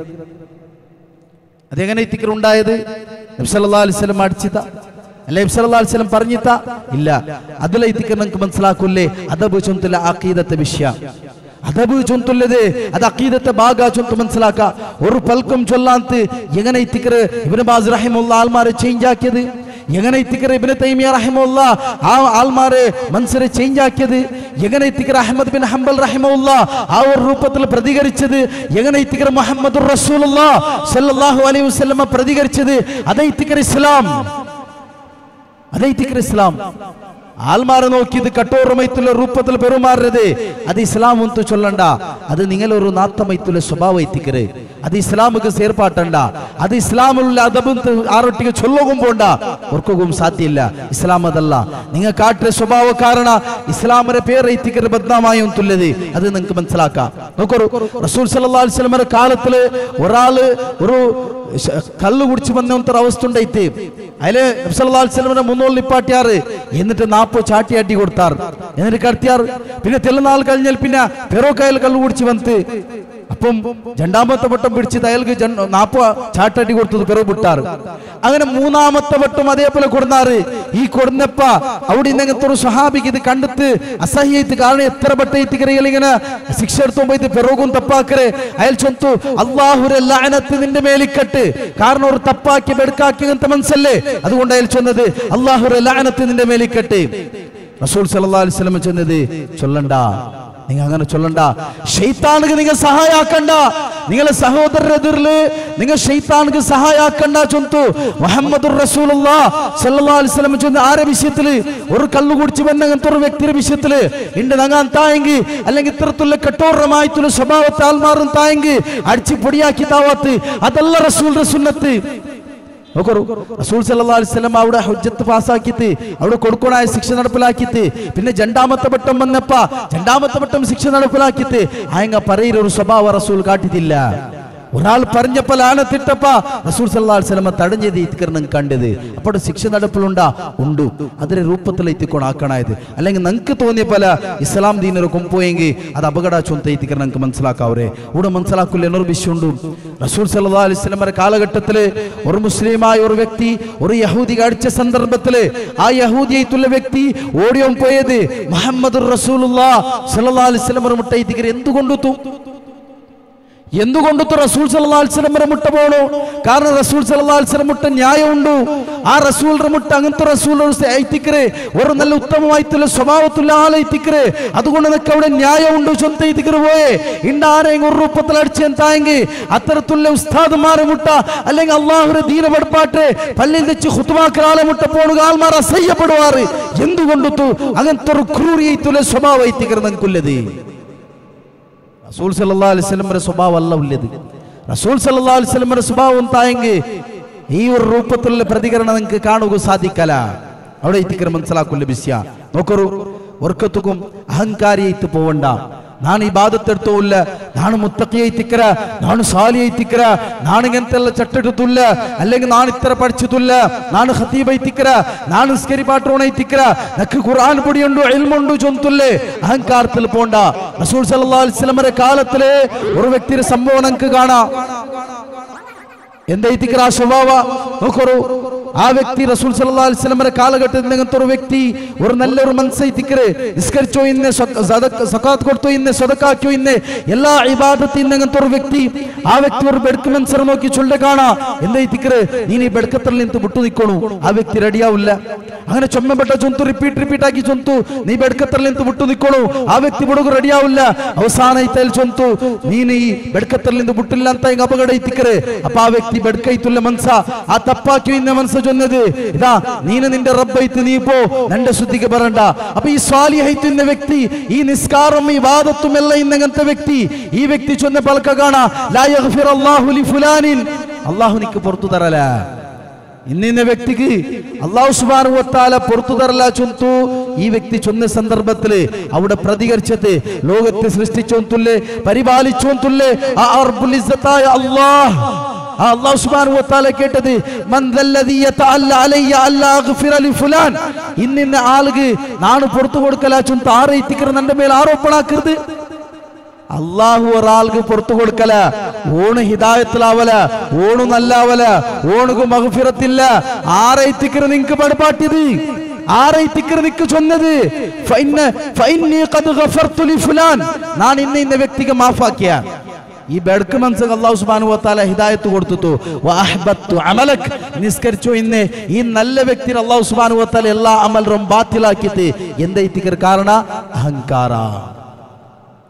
അതെങ്ങനെ ഇത്തിക്കർ ഉണ്ടായത് നബി സല്ലല്ലാഹു അലൈഹി വസല്ലം അടിച്ചിത്ത അല്ലെ നബി സല്ലല്ലാഹു അലൈഹി വസല്ലം പറഞ്ഞിത്ത ഇല്ല അതിലെ ഇത്തിക്കർ നിങ്ങൾക്ക് മനസ്സിലാക്കൂലേ അതബ് ചൊന്തില്ല അഖീദത്തെ വിഷയ അതബ് ചൊന്തുള്ളത് അത് അഖീദത്തെ ഭാഗ ചൊന്തു മനസ്സിലാക്ക ഒരു പൽക്കം ചൊല്ലാന്ത് എങ്ങനെ ഇത്തിക്കർ ഇബ്നു ബാസ് റഹിമുള്ള ആൾമാരെ ചേഞ്ച് ആക്കിയത് എങ്ങനെ ഇത്തിക്കർ ഇബ്നു തൈമിയ റഹിമുള്ള ആ ആൾമാരെ മനസ്സിനെ ചേഞ്ച് ആക്കിയത് എങ്ങനെ ഇത്തിക്കർ അഹമ്മദ് ബിൻ ഹംബൽ റഹിമുള്ള ആ ഒരു രൂപത്തിൽ പ്രതികരിച്ചത് എങ്ങനെ ഇത്തിക്കർ മുഹമ്മദ് റസൂലുള്ള സല്ലല്ലാഹു അലൈഹി വസല്ലമ പ്രതികരിച്ചത് അതേ ഇത്തിക്കർ ഇസ്ലാം അതേ ഇത്തിക്കർ ഇസ്ലാം ആൽമാരെ നോക്കി ഇത് കട്ടോറമൈത്തുള്ള രൂപത്തിൽ പെരുമാറരുത് അത് ഇസ്ലാം ഒന്നും ചൊല്ലണ്ട അത് നിങ്ങളൊരു നാത്തമൈത്തുള്ള സ്വഭാവം എത്തിക്കര് അത് ഇസ്ലാമുക്ക് സേർപ്പാട്ടണ്ട അത് ഇസ്ലാമിലുള്ള അതബും ആറൊട്ടിಗೆ ചൊല്ലുകും പോണ്ട ഓർക്കുകയും സാധ്യമില്ല ഇസ്ലാം അതല്ല നിങ്ങൾ കാട്ടിയ സ്വഭാവ കാരണ ഇസ്ലാമിന്റെ പേര് എത്തിക്കര് ബദ്നാമായും തുല്യത് അത് നിങ്ങൾക്ക് മനസ്സിലാക്കാം നോക്കൂ റസൂൽ സല്ലല്ലാഹു അലൈഹി വസല്ലമയുടെ കാലത്തില് ഒരാള് ഒരു ശ- കള്ള് കുടിച്ച് വന്ന ഒരു അവസ്ഥ ഉണ്ടായിട്ട് അതില് നബ്സല്ലാസ്ലമിനെ മുന്നോട്ട് നിപ്പാട്ടിയാറ് എന്നിട്ട് നാപ്പോ ചാട്ടിയാട്ടി കൊടുത്താർ എന്നിട്ട് കടത്തിയാർ പിന്നെ തെല്ലുനാൾ കഴിഞ്ഞാൽ പിന്നെ പെറോക്കായൽ കള്ളു കുടിച്ച് വന്ന് അപ്പം രണ്ടാമത്തെ വട്ടം പിടിച്ച് അയാൾക്ക് ജൻ- നാപ്പോ ചാട്ടടി കൊടുത്തത് പെറോ വിട്ടാറ് അങ്ങനെ മൂന്നാമത്തെ വട്ടം അതേപോലെ കൊടുന്നാറ് ഈ കൊടുന്നപ്പ അവിടെ ഇന്നങ്ങനത്തെ ഒരു സ്വഹാബിക്ക് ഇത് കണ്ടിട്ട് അസഹ്യത്ത് കാരണം എത്ര വട്ടം എത്തിക്കറികൾ ഇങ്ങനെ ശിക്ഷ എടുത്തു പോയിട്ട് പെറോകും തപ്പാക്കരെ അയാൾ ചൊന്തു അള്ളാഹുരെ ലാനത്ത് നിന്റെ മേലിക്കട്ട് കാരണം ഒരു തപ്പാക്കി ബെടുക്കാക്കി അങ്ങനത്തെ മനസ്സല്ലേ അതുകൊണ്ട് അയാൾ ചൊന്നത് അള്ളാഹുരെ ലാനത്ത് നിന്റെ മേലിക്കട്ട് റസൂൽ സല്ലല്ലാഹു അലൈഹി വസല്ലം ചെന്നത് ചൊല്ലണ്ട നിങ്ങൾ അങ്ങനെ ചൊല്ലണ്ട ഷെയ്ത്താനുക്ക് നിങ്ങൾ സഹായാക്കണ്ട നിങ്ങളെ സഹോദരരെതിരില് നിങ്ങൾ ഷെയ്ത്താനുക്ക് സഹായാക്കണ്ട ചൊന്തു മുഹമ്മദ് സല്ലല്ലാഹു അലൈഹി വസല്ലം ചൊന്ന ആരെ വിഷയത്തില് ഒരു കള്ളു കുടിച്ച് വന്ന അങ്ങനത്തെ ഒരു വ്യക്തിയുടെ വിഷയത്തില് ഉണ്ട് നങ്ങാൻ തായെങ്കിൽ അല്ലെങ്കിൽ ഇത്തരത്തിലുള്ള കഠോരമായിട്ടുള്ള സ്വഭാവത്തെ ആൽമാറും തായെങ്കിൽ അടിച്ച് പൊടിയാക്കി താവാത്ത് അതല്ല റസൂൽ സുന്നത്ത് നോക്കൂ റസൂൽ സല്ലല്ലാഹു അലൈഹി വസല്ലം അവിടെ ഹുജ്ജത്ത് പാസ്സാക്കിയിട്ട് അവിടെ കൊടുക്കണായ ശിക്ഷ നടപ്പിലാക്കിയിട്ട് പിന്നെ രണ്ടാമത്തെ വട്ടം വന്നപ്പ രണ്ടാമത്തെ വട്ടം ശിക്ഷ നടപ്പിലാക്കിയിട്ട് ആയങ്ങ പറയൊരു സ്വഭാവ റസൂൽ കാട്ടിട്ടില്ല ഒരാൾ പറഞ്ഞപ്പോ ലാനത്തിട്ടപ്പ റസൂൽ സല്ലല്ലാഹു അലൈഹി വസല്ലം തടഞ്ഞത് ഇത്തിക്കരണം കണ്ടത് അപ്പോൾ ശിക്ഷ നടപ്പിലുണ്ടാ ഉണ്ട് അതിന്റെ രൂപത്തിൽ എത്തിക്കൊണ്ട് ആക്കണായത് അല്ലെങ്കിൽ നിങ്ങൾക്ക് തോന്നിയ പോലെ ഇസ്ലാം ദീനൊരു കൊമ്പോയെങ്കിൽ അത് അപകട ചൊന്ത എത്തിക്കണം നിങ്ങൾക്ക് മനസ്സിലാക്കാവരെ ഇവിടെ മനസ്സിലാക്കില്ല എന്നൊരു വിഷയമുണ്ട് റസൂൽ സല്ലല്ലാഹു അലൈഹി വസല്ലമയുടെ കാലഘട്ടത്തില് ഒരു മുസ്ലിമായ ഒരു വ്യക്തി ഒരു യഹൂദി അടിച്ച സന്ദർഭത്തില് ആ യഹൂദിയായിട്ടുള്ള വ്യക്തി ഓടിയോൻ പോയത് മുഹമ്മദ് റസൂലുള്ളാ സല്ലല്ലാഹു അലൈഹി വസല്ലം മുട്ട എത്തിക്കര് എന്തുകൊണ്ടു എന്തുകൊണ്ടു റസൂൽ സല്ലല്ലാഹു അലൈഹി വസല്ലം വരെ മുട്ട പോണു കാരണം റസൂൽ സല്ലല്ലാഹു അലൈഹി വസല്ലം മുട്ട ന്യായമുണ്ട് ആ റസൂലിന്റെ മുട്ട അങ്ങനത്തെ റസൂൽ ഐത്തിക്കറ് ഒരു നല്ല ഉത്തമമായിട്ടുള്ള സ്വഭാവത്തുള്ള ആളെ എത്തിക്കറ് അതുകൊണ്ട് നിനക്ക് അവിടെ ന്യായമുണ്ട് സ്വന്തം എത്തിക്കറ് പോയേ ഇണ്ട ആരെയും ഒരു രൂപത്തിൽ അടിച്ച് എന്തായെങ്കിൽ അത്തരത്തിലുള്ള ഉസ്താദുമാരെ മുട്ട അല്ലെങ്കിൽ അള്ളാഹുരെ ദീന പഠിപ്പാട്ട് പള്ളിയിൽ വെച്ച് ഹുത്തുമാക്കൽ ആളെ മുട്ട പോണുക ആൾമാർ അസഹ്യപ്പെടുവാറ് എന്തുകൊണ്ടു അങ്ങനത്തെ ഒരു ക്രൂരിയായിട്ടുള്ള സ്വഭാവം എത്തിക്കറ് നിനക്കുള്ളത് റസൂൽ സല്ലല്ലാഹു അലൈഹി വസല്ലമയുടെ സ്വഭാവം അല്ല ഉള്ളത് റസൂൽ സല്ലല്ലാഹു അലൈഹി വസല്ലമയുടെ സ്വഭാവം തായെങ്കിൽ ഈ ഒരു രൂപത്തിലുള്ള പ്രതികരണം നിങ്ങൾക്ക് കാണുക സാധിക്കല അവിടെ എത്തിക്കര മനസ്സിലാക്കില്ല ബിസ്യ നോക്കൂ ഒർക്കത്തുക്കും അഹങ്കാരിയായിട്ട് പോവണ്ട ನಾನು ಇಬಾದತ್ತೆಡ್ತೋಲ್ಲ ನಾನು ಮುತ್ತಕಿ ಐತಿಕ್ಕರ ನಾನು ಸಾಲಿ ಐತಿಕ್ಕರ ನಾನು ಇಂತೆಲ್ಲ ಚಟ್ಟಿಡುತ್ತಿಲ್ಲ അല്ലെങ്കിൽ ನಾನು ഇത്ര പഠിച്ചിട്ടില്ല ನಾನು ഖതീബ് ಐತಿಕ್ಕರ ನಾನು സ്കരി പാട്ടോണ ಐತಿಕ್ಕರ നക്ക് ഖുർആൻ പൊടിയുണ്ട് ഇൽമുണ്ട് ചൊന്തുല്ലേ അഹങ്കാരത്തിൽ പോണ്ട റസൂൽ സല്ലല്ലാഹു അലൈഹി വസല്ലമയുടെ കാലത്തിലെ ഒരു വ്യക്തിയുടെ സംഭവം നമുക്ക് കാണാം എന്തൈത്തിക്കറ ആ സ്വഭാവ നോക്കൂ ആ വ്യക്തി റസൂൽ സല്ലല്ലാഹു അലൈഹി വസല്ലമയുടെ കാലഘട്ടത്തിൽ ഇങ്ങനത്തെ ഒരു വ്യക്തി ഒരു നല്ലൊരു മനസ്സൈത്തിക്കറ് നിസ്കരിച്ചോ ഇന്ന് സക്കാത്ത് കൊടുത്തോ ഇന്ന് സ്വതക്കാക്കിയോ ഇന്ന് എല്ലാ ഇബാദത്തിൽ ഇങ്ങനത്തെ ഒരു വ്യക്തി ആ വ്യക്തി ഒരു ബെടുക്ക് മനസ്സർ നോക്കി ചൊല്ലെ കാണാ എന്തൈത്തിക്കറ് നീ ഈ ബെടുക്കത്തിൽ നിന്ന് വിട്ടു നിൽക്കണു ആ വ്യക്തി റെഡിയാവില്ല അങ്ങനെ ചൊമ്മപ്പെട്ട ചൊന്തു റിപ്പീറ്റ് റിപ്പീറ്റ് ആക്കി ചൊന്തു നീ ബെടുക്കത്തിൽ നിന്ന് വിട്ടു നിൽക്കണു ആ വ്യക്തി ബുടുಗು റെഡിയാവില്ല അവസാന ഇത്തൽ ചൊന്തു നീ ഈ ബെടുക്കത്തിൽ നിന്ന് വിട്ടില്ല ಅಂತ ಹಿಂಗ ಅಪಗಡ ಇತ್ತಿಕ್ಕರೆ ಅಪ್ಪ ಆ ವ್ಯಕ್ತಿ ಬೆಡ್ಕೈತುಲ್ಲ ಮನ್ಸ ಆ ತಪ್ಪಾಕಿ ಇನ್ನ ಮನ್ಸ ಚೊನ್ನದು ಇದಾ ನೀನು ನಿಂದ ರಬ್ಬ ಐತು ನೀ ಪೋ ನಂಡ ಸುದ್ದಿಗೆ ಬರಂಡ ಅಪ್ಪ ಈ ಸ್ವಾಲಿ ಐತು ಇನ್ನ ವ್ಯಕ್ತಿ ಈ ನಿಸ್ಕಾರಂ ಈ ವಾದತ್ತು ಮೆಲ್ಲ ಇನ್ನಂಗಂತ ವ್ಯಕ್ತಿ ಈ ವ್ಯಕ್ತಿ ಚೊನ್ನ ಪಲಕ ಗಾಣ ಲಾ ಯಗ್ಫಿರ್ ಅಲ್ಲಾಹು ಲಿ ಫುಲಾನಿನ್ അള്ളാഹു നിക്ക് പുറത്തു തരല ഇന്നിന്ന വ്യക്തിക്ക് അള്ളാഹു സുബാനു വത്താല പുറത്തു തരല ചൊന്തു ഈ വ്യക്തി ചൊന്ന സന്ദർഭത്തില് അവിടെ പ്രതികരിച്ചത് ലോകത്തെ സൃഷ്ടിച്ചോന്തുല്ലേ പരിപാലിച്ചോന്തുല്ലേ ആ അർബുൽ ഇസ്സത്തായ അല്ലാഹ് ആ അള്ളാഹു സുബ്ഹാനഹു വതആല കേട്ടത് മൻ ദല്ലദി യതഅല്ല അലയ്യ അല്ലാ അഗ്ഫിറ ലി ഫുലാൻ ഇന്നിന്ന ആളുക്ക് നാണ് പുറത്തു കൊടുക്കല ചൊന്തു ആരെ ഇത്തിക്കറ നന്റെ മേൽ ആരോപണാക്കരുത് അള്ളാഹു ഒരാൾക്ക് പുറത്തു കൊടുക്കല ഓണ് ഹിദായത്തിലാവല ഓണു നല്ലാവല ഓണുക്ക് മഹഫിറത്തില്ല ആരൈത്തിക്കറ് നിങ്ങക്ക് പടപ്പാട്ടിയത് ആരൈത്തിക്കറ് നിക്ക് ചൊന്നത് ഫൈന്ന- ഫൈന്നി ഖദ് ഗഫർതു ലി ഫുലാൻ ഞാൻ ഇന്ന ഇന്ന വ്യക്തിക്ക് മാഫാക്കിയ ഈ ബെഡ്ക്ക് മനസ്സിൽ അള്ളാഹു സുബ്ഹാനഹു വതആല ഹിദായത്ത് കൊടുത്തു വഅഹ്ബത്തു അമലക് നിസ്കരിച്ചു ഇന്ന് ഈ നല്ല വ്യക്തി അള്ളാഹു സുബ്ഹാനഹു വതആല എല്ലാ അമലും ബാത്തിലാക്കിയിട്ട് എന്തൈത്തിക്കർ കാരണ അഹങ്കാര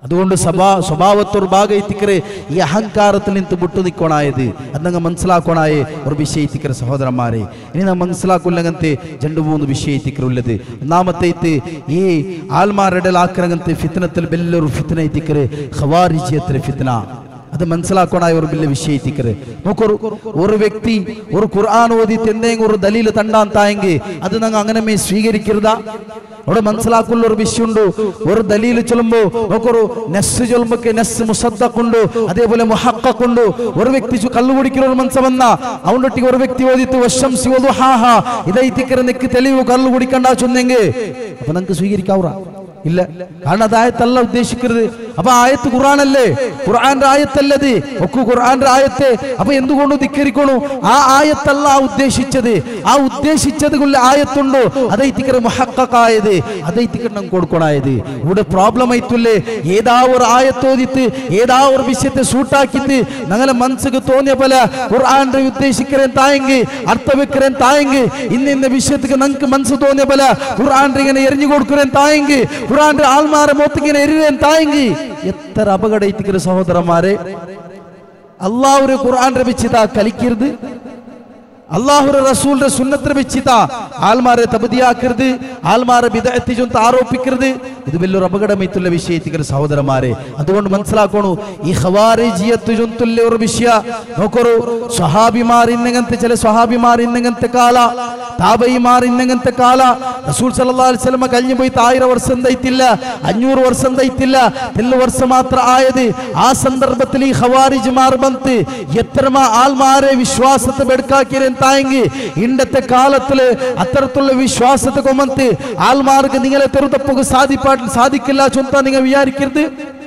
അതുകൊണ്ട് സഭാ സ്വഭാവത്തോർ ഭാഗയിത്തിക്കറ് ഈ അഹങ്കാരത്തിൽ നിന്ന് വിട്ടു നിൽക്കണായത് അത് നിങ്ങൾ മനസ്സിലാക്കണായേ ഒരു വിഷയത്തിക്കറ് സഹോദരന്മാരെ ഇനി നാം മനസ്സിലാക്കില്ലങ്ങനത്തെ രണ്ട് മൂന്ന് വിഷയത്തിക്കറുള്ളത് ഒന്നാമത്തേത്ത് ഈ ആൽമാരുടെ ആക്രങ്ങനത്തെ ഫിത്തനത്തിൽ വലിയൊരു ഫിത്തന എത്തിക്കറ് ഖവാരിജിയത്തിലെ ഫിത്തന അത് മനസ്സിലാക്കണായ ഒരു വലിയ വിഷയത്തിക്കറ് നോക്കൊരു ഒരു വ്യക്തി ഒരു ഖുർആൻ ഓതിത്ത് എന്തെങ്കിലും ഒരു ദലീൽ തണ്ടാൻ തായെങ്കിൽ അത് ഞങ്ങൾ അങ്ങനെ മേ സ്വീകരിക്കരുതാ അവിടെ മനസ്സിലാക്കുന്ന ഒരു വിഷയമുണ്ട് ഒരു ദലീൽ ചൊല്ലുമ്പോ നോക്കൊരു നെസ് ചൊല്ലുമ്പോ നെസ് മുസദ്ദഖുണ്ട് അതേപോലെ മുഹഖഖുണ്ട് ഒരു വ്യക്തി ചു- കള്ളു കുടിക്കുന്ന ഒരു മനസ്സ വന്ന അവണ്ടൊട്ടി ഒരു വ്യക്തി ഓതിത്ത് വശം സിവദുഹാഹ ഇതൈത്തിക്കര നിക്ക് തെളിവ് കള്ളു കുടിക്കണ്ട ചൊന്നെങ്കിൽ അപ്പൊ നമുക്ക് സ്വീകരിക്കാവുറ ഇല്ല കാരണം അത് ആയത്തല്ല ഉദ്ദേശിക്കരുത് അപ്പൊ ആയത്ത് ഖുർആനല്ലേ ഖുർആന്റെ ആയത്തല്ലത് ഒക്കെ ഖുർആന്റെ ആയത്തെ അപ്പൊ എന്തുകൊണ്ട് ധിക്കരിക്കണു ആ ആയത്തല്ല ആ ഉദ്ദേശിച്ചത് ആ ഉദ്ദേശിച്ചത് കൊണ്ട് ആയത്തുണ്ടോ അതൈത്തിക്കര മുഹക്കായത് അതൈത്തിക്കര നമുക്ക് കൊടുക്കണായത് ഇവിടെ പ്രോബ്ലം ആയിട്ടില്ലേ ഏതാ ഒരു ആയത്തോതിത്ത് ഏതാ ഒരു വിഷയത്തെ സൂട്ടാക്കിത്ത് ഞങ്ങളെ മനസ്സിക്ക് തോന്നിയ പോലെ ഖുർആന്റെ ഉദ്ദേശിക്കരൻ തായെങ്കിൽ അർത്ഥ വെക്കരൻ തായെങ്കിൽ ഇന്ന ഇന്ന വിഷയത്തിക്ക് നമുക്ക് മനസ്സ് തോന്നിയ പോലെ ഖുർആന്റെ ഇങ്ങനെ എറിഞ്ഞു കൊടുക്കരൻ തായെങ്കിൽ ഖുർആന്റെ ആൾമാരെ മോത്തിങ്ങനെ എരിരൻ തായെങ്കിൽ എത്ര അപകടത്തിക്കര സഹോദരന്മാരെ അള്ളാഹുരെ ഖുർആന്റെ വെച്ചിതാ കലിക്കരുത് അള്ളാഹുര റസൂലിന്റെ സുന്നത്തിന് വെച്ചിതാ ആൽമാരെ തപതിയാക്കരുത് ആൽമാരെ വിദഗ്ധി ചൊന്ത് ആരോപിക്കരുത് ഇത് വലിയൊരു അപകടമൈത്തുള്ള വിഷയത്തിക്കൽ സഹോദരന്മാരെ അതുകൊണ്ട് മനസ്സിലാക്കണു ഈ ഹവാരിജിയത്ത് ചൊന്തുള്ള ഒരു വിഷയ നോക്കൊരു സ്വഹാബിമാർ ഇന്നങ്ങനത്തെ ചില സ്വഹാബിമാർ ഇന്നങ്ങനത്തെ കാല താബയിമാർ ഇന്നങ്ങനത്തെ കാല റസൂൽ സല്ലല്ലാഹു അലൈഹി വസല്ലമ കഴിഞ്ഞു പോയി ആയിരം വർഷം തയ്ത്തില്ല അഞ്ഞൂറ് വർഷം തയ്ത്തില്ല തെല്ലു വർഷം മാത്രം ആയത് ആ സന്ദർഭത്തിൽ ഈ ഹവാരിജിമാർ ബന്ത് എത്രമ ആൾമാരെ വിശ്വാസത്തെ ബെടുക്കാക്കിയൻ തായെങ്കിൽ ഇണ്ടത്തെ കാലത്തില് അത്തരത്തിലുള്ള വിശ്വാസത്തെ കൊമന്ത് ആൾമാർക്ക് നിങ്ങളെ തെറുതപ്പൊക്കെ സാധിപ്പാട്ടിൽ സാധിക്കില്ല ചൊന്ത നിങ്ങൾ വിചാരിക്കരുത്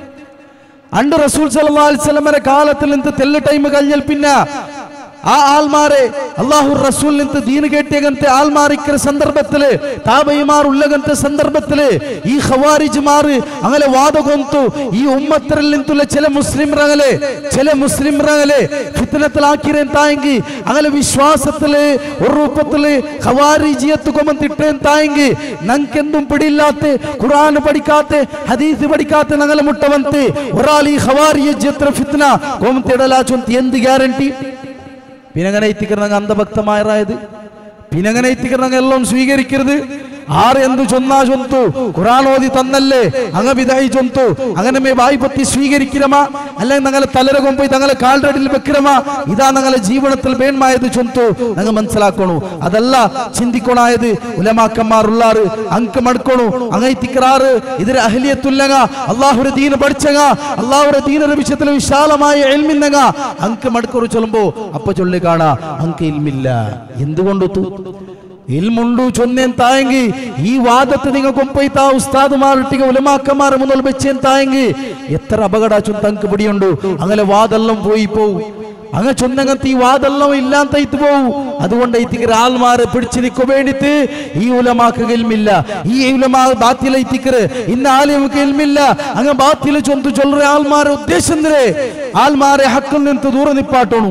അണ്ട് റസൂൽ സല്ലല്ലാഹു അലൈഹി വസല്ലമയുടെ കാലത്തിൽ നിന്ന് തെല്ല് ടൈം കഴിഞ്ഞാൽ പിന്നെ ആ ആൾമാരെ അള്ളാഹു റസൂൽ നിന്ന് ദീന് കേട്ടിയകത്തെ ആൾമാറിക്കുന്ന സന്ദർഭത്തില് താബയിമാർ ഉള്ളകത്തെ സന്ദർഭത്തില് ഈ ഖവാരിജ്മാർ അങ്ങനെ വാദകൊന്തു ഈ ഉമ്മത്തരിൽ നിന്നുള്ള ചില മുസ്ലിം റങ്ങലെ ചില മുസ്ലിം റങ്ങലെ ഫിത്തനത്തിലാക്കിരൻ തായെങ്കിൽ അങ്ങനെ വിശ്വാസത്തില് ഒരു രൂപത്തില് ഖവാരിജിയത്ത് കൊമത്തിട്ടേൻ തായെങ്കിൽ നങ്ಕೆಂದುം പിടിയില്ലാത്ത ഖുർആൻ പഠിക്കാത്ത ഹദീസ് പഠിക്കാത്ത ഞങ്ങളെ മുട്ടವಂತೆ ഒരാൾ ഈ ഖവാരിജിയത്ര ഫിത്ന കൊമത്തിടലാ ചൊന്തി എന്ത് ഗ്യാരണ്ടി പിന്നങ്ങനെ എത്തിക്കുന്ന അന്ധഭക്തമായത് പിന്നങ്ങനെ എത്തിക്കുന്ന എല്ലാം സ്വീകരിക്കരുത് ആറ് എന്ത് ചൊന്നാ ചൊന്തു ഖുറാൻ ഓതി തന്നല്ലേ അങ്ങ വിതായി ചൊന്തു അങ്ങനെ മേ വായി പത്തി സ്വീകരിക്കരമ അല്ലെങ്കിൽ ഞങ്ങളെ തലര കൊമ്പോയി തങ്ങളെ കാൽറടിയിൽ വെക്കരമ ഇതാ ഞങ്ങളെ ജീവനത്തിൽ വേൺമായത് ചൊന്തു ഞങ്ങൾ മനസ്സിലാക്കണു അതല്ല ചിന്തിക്കണായത് ഉലമാക്കന്മാർ ഉള്ളാറ് അങ്ക് മടുക്കണു അങ്ങ തിക്കറാറ് ഇതിന് അഹലിയത്തുല്ലങ്ങ അള്ളാഹുര ദീന പഠിച്ചങ്ങ അള്ളാഹുര ദീന വിഷയത്തിൽ വിശാലമായ എൽമിന്നങ്ങ അങ്ക് മടുക്കൊരു ചൊല്ലുമ്പോ അപ്പൊ ചൊല്ലി കാണാ അങ്ക് ഇൽമില്ല എന്തുകൊണ്ടു ഇൽമുണ്ടു ചൊന്നേൻ തായെങ്കി ഈ വാദത്തെ നിങ്ങൾ കൊമ്പൈത്ത ഉസ്താദുമാരൊട്ടിക ഉലമാക്കന്മാരെ മുന്നിൽ വെച്ചേൻ തായെങ്കി എത്ര അപകട ചൊന്തങ്ക് പിടിയുണ്ടു അങ്ങനെ വാദെല്ലാം പോയി പോവും അങ്ങ് ചൊന്നങ്ങത്ത് ഈ വാദെല്ലാം ഇല്ലാത്ത ഇത്ത് പോവും അതുകൊണ്ട് ഇത്തിക്കര ആൾമാരെ പിടിച്ചു നിൽക്കു വേണ്ടിട്ട് ഈ ഉലമാക്ക് ഇൽമില്ല ഈ ഉലമാ ബാത്തില ഇത്തിക്കറ് ഇന്ന ആലിമുക്ക് ഇൽമില്ല അങ്ങ് ബാത്തില ചൊന്തു ചൊല്ലുന്ന ആൾമാരെ ഉദ്ദേശം ആൾമാരെ ഹക്കിൽ നിന്ന് ദൂരെ നിപ്പാട്ടോണു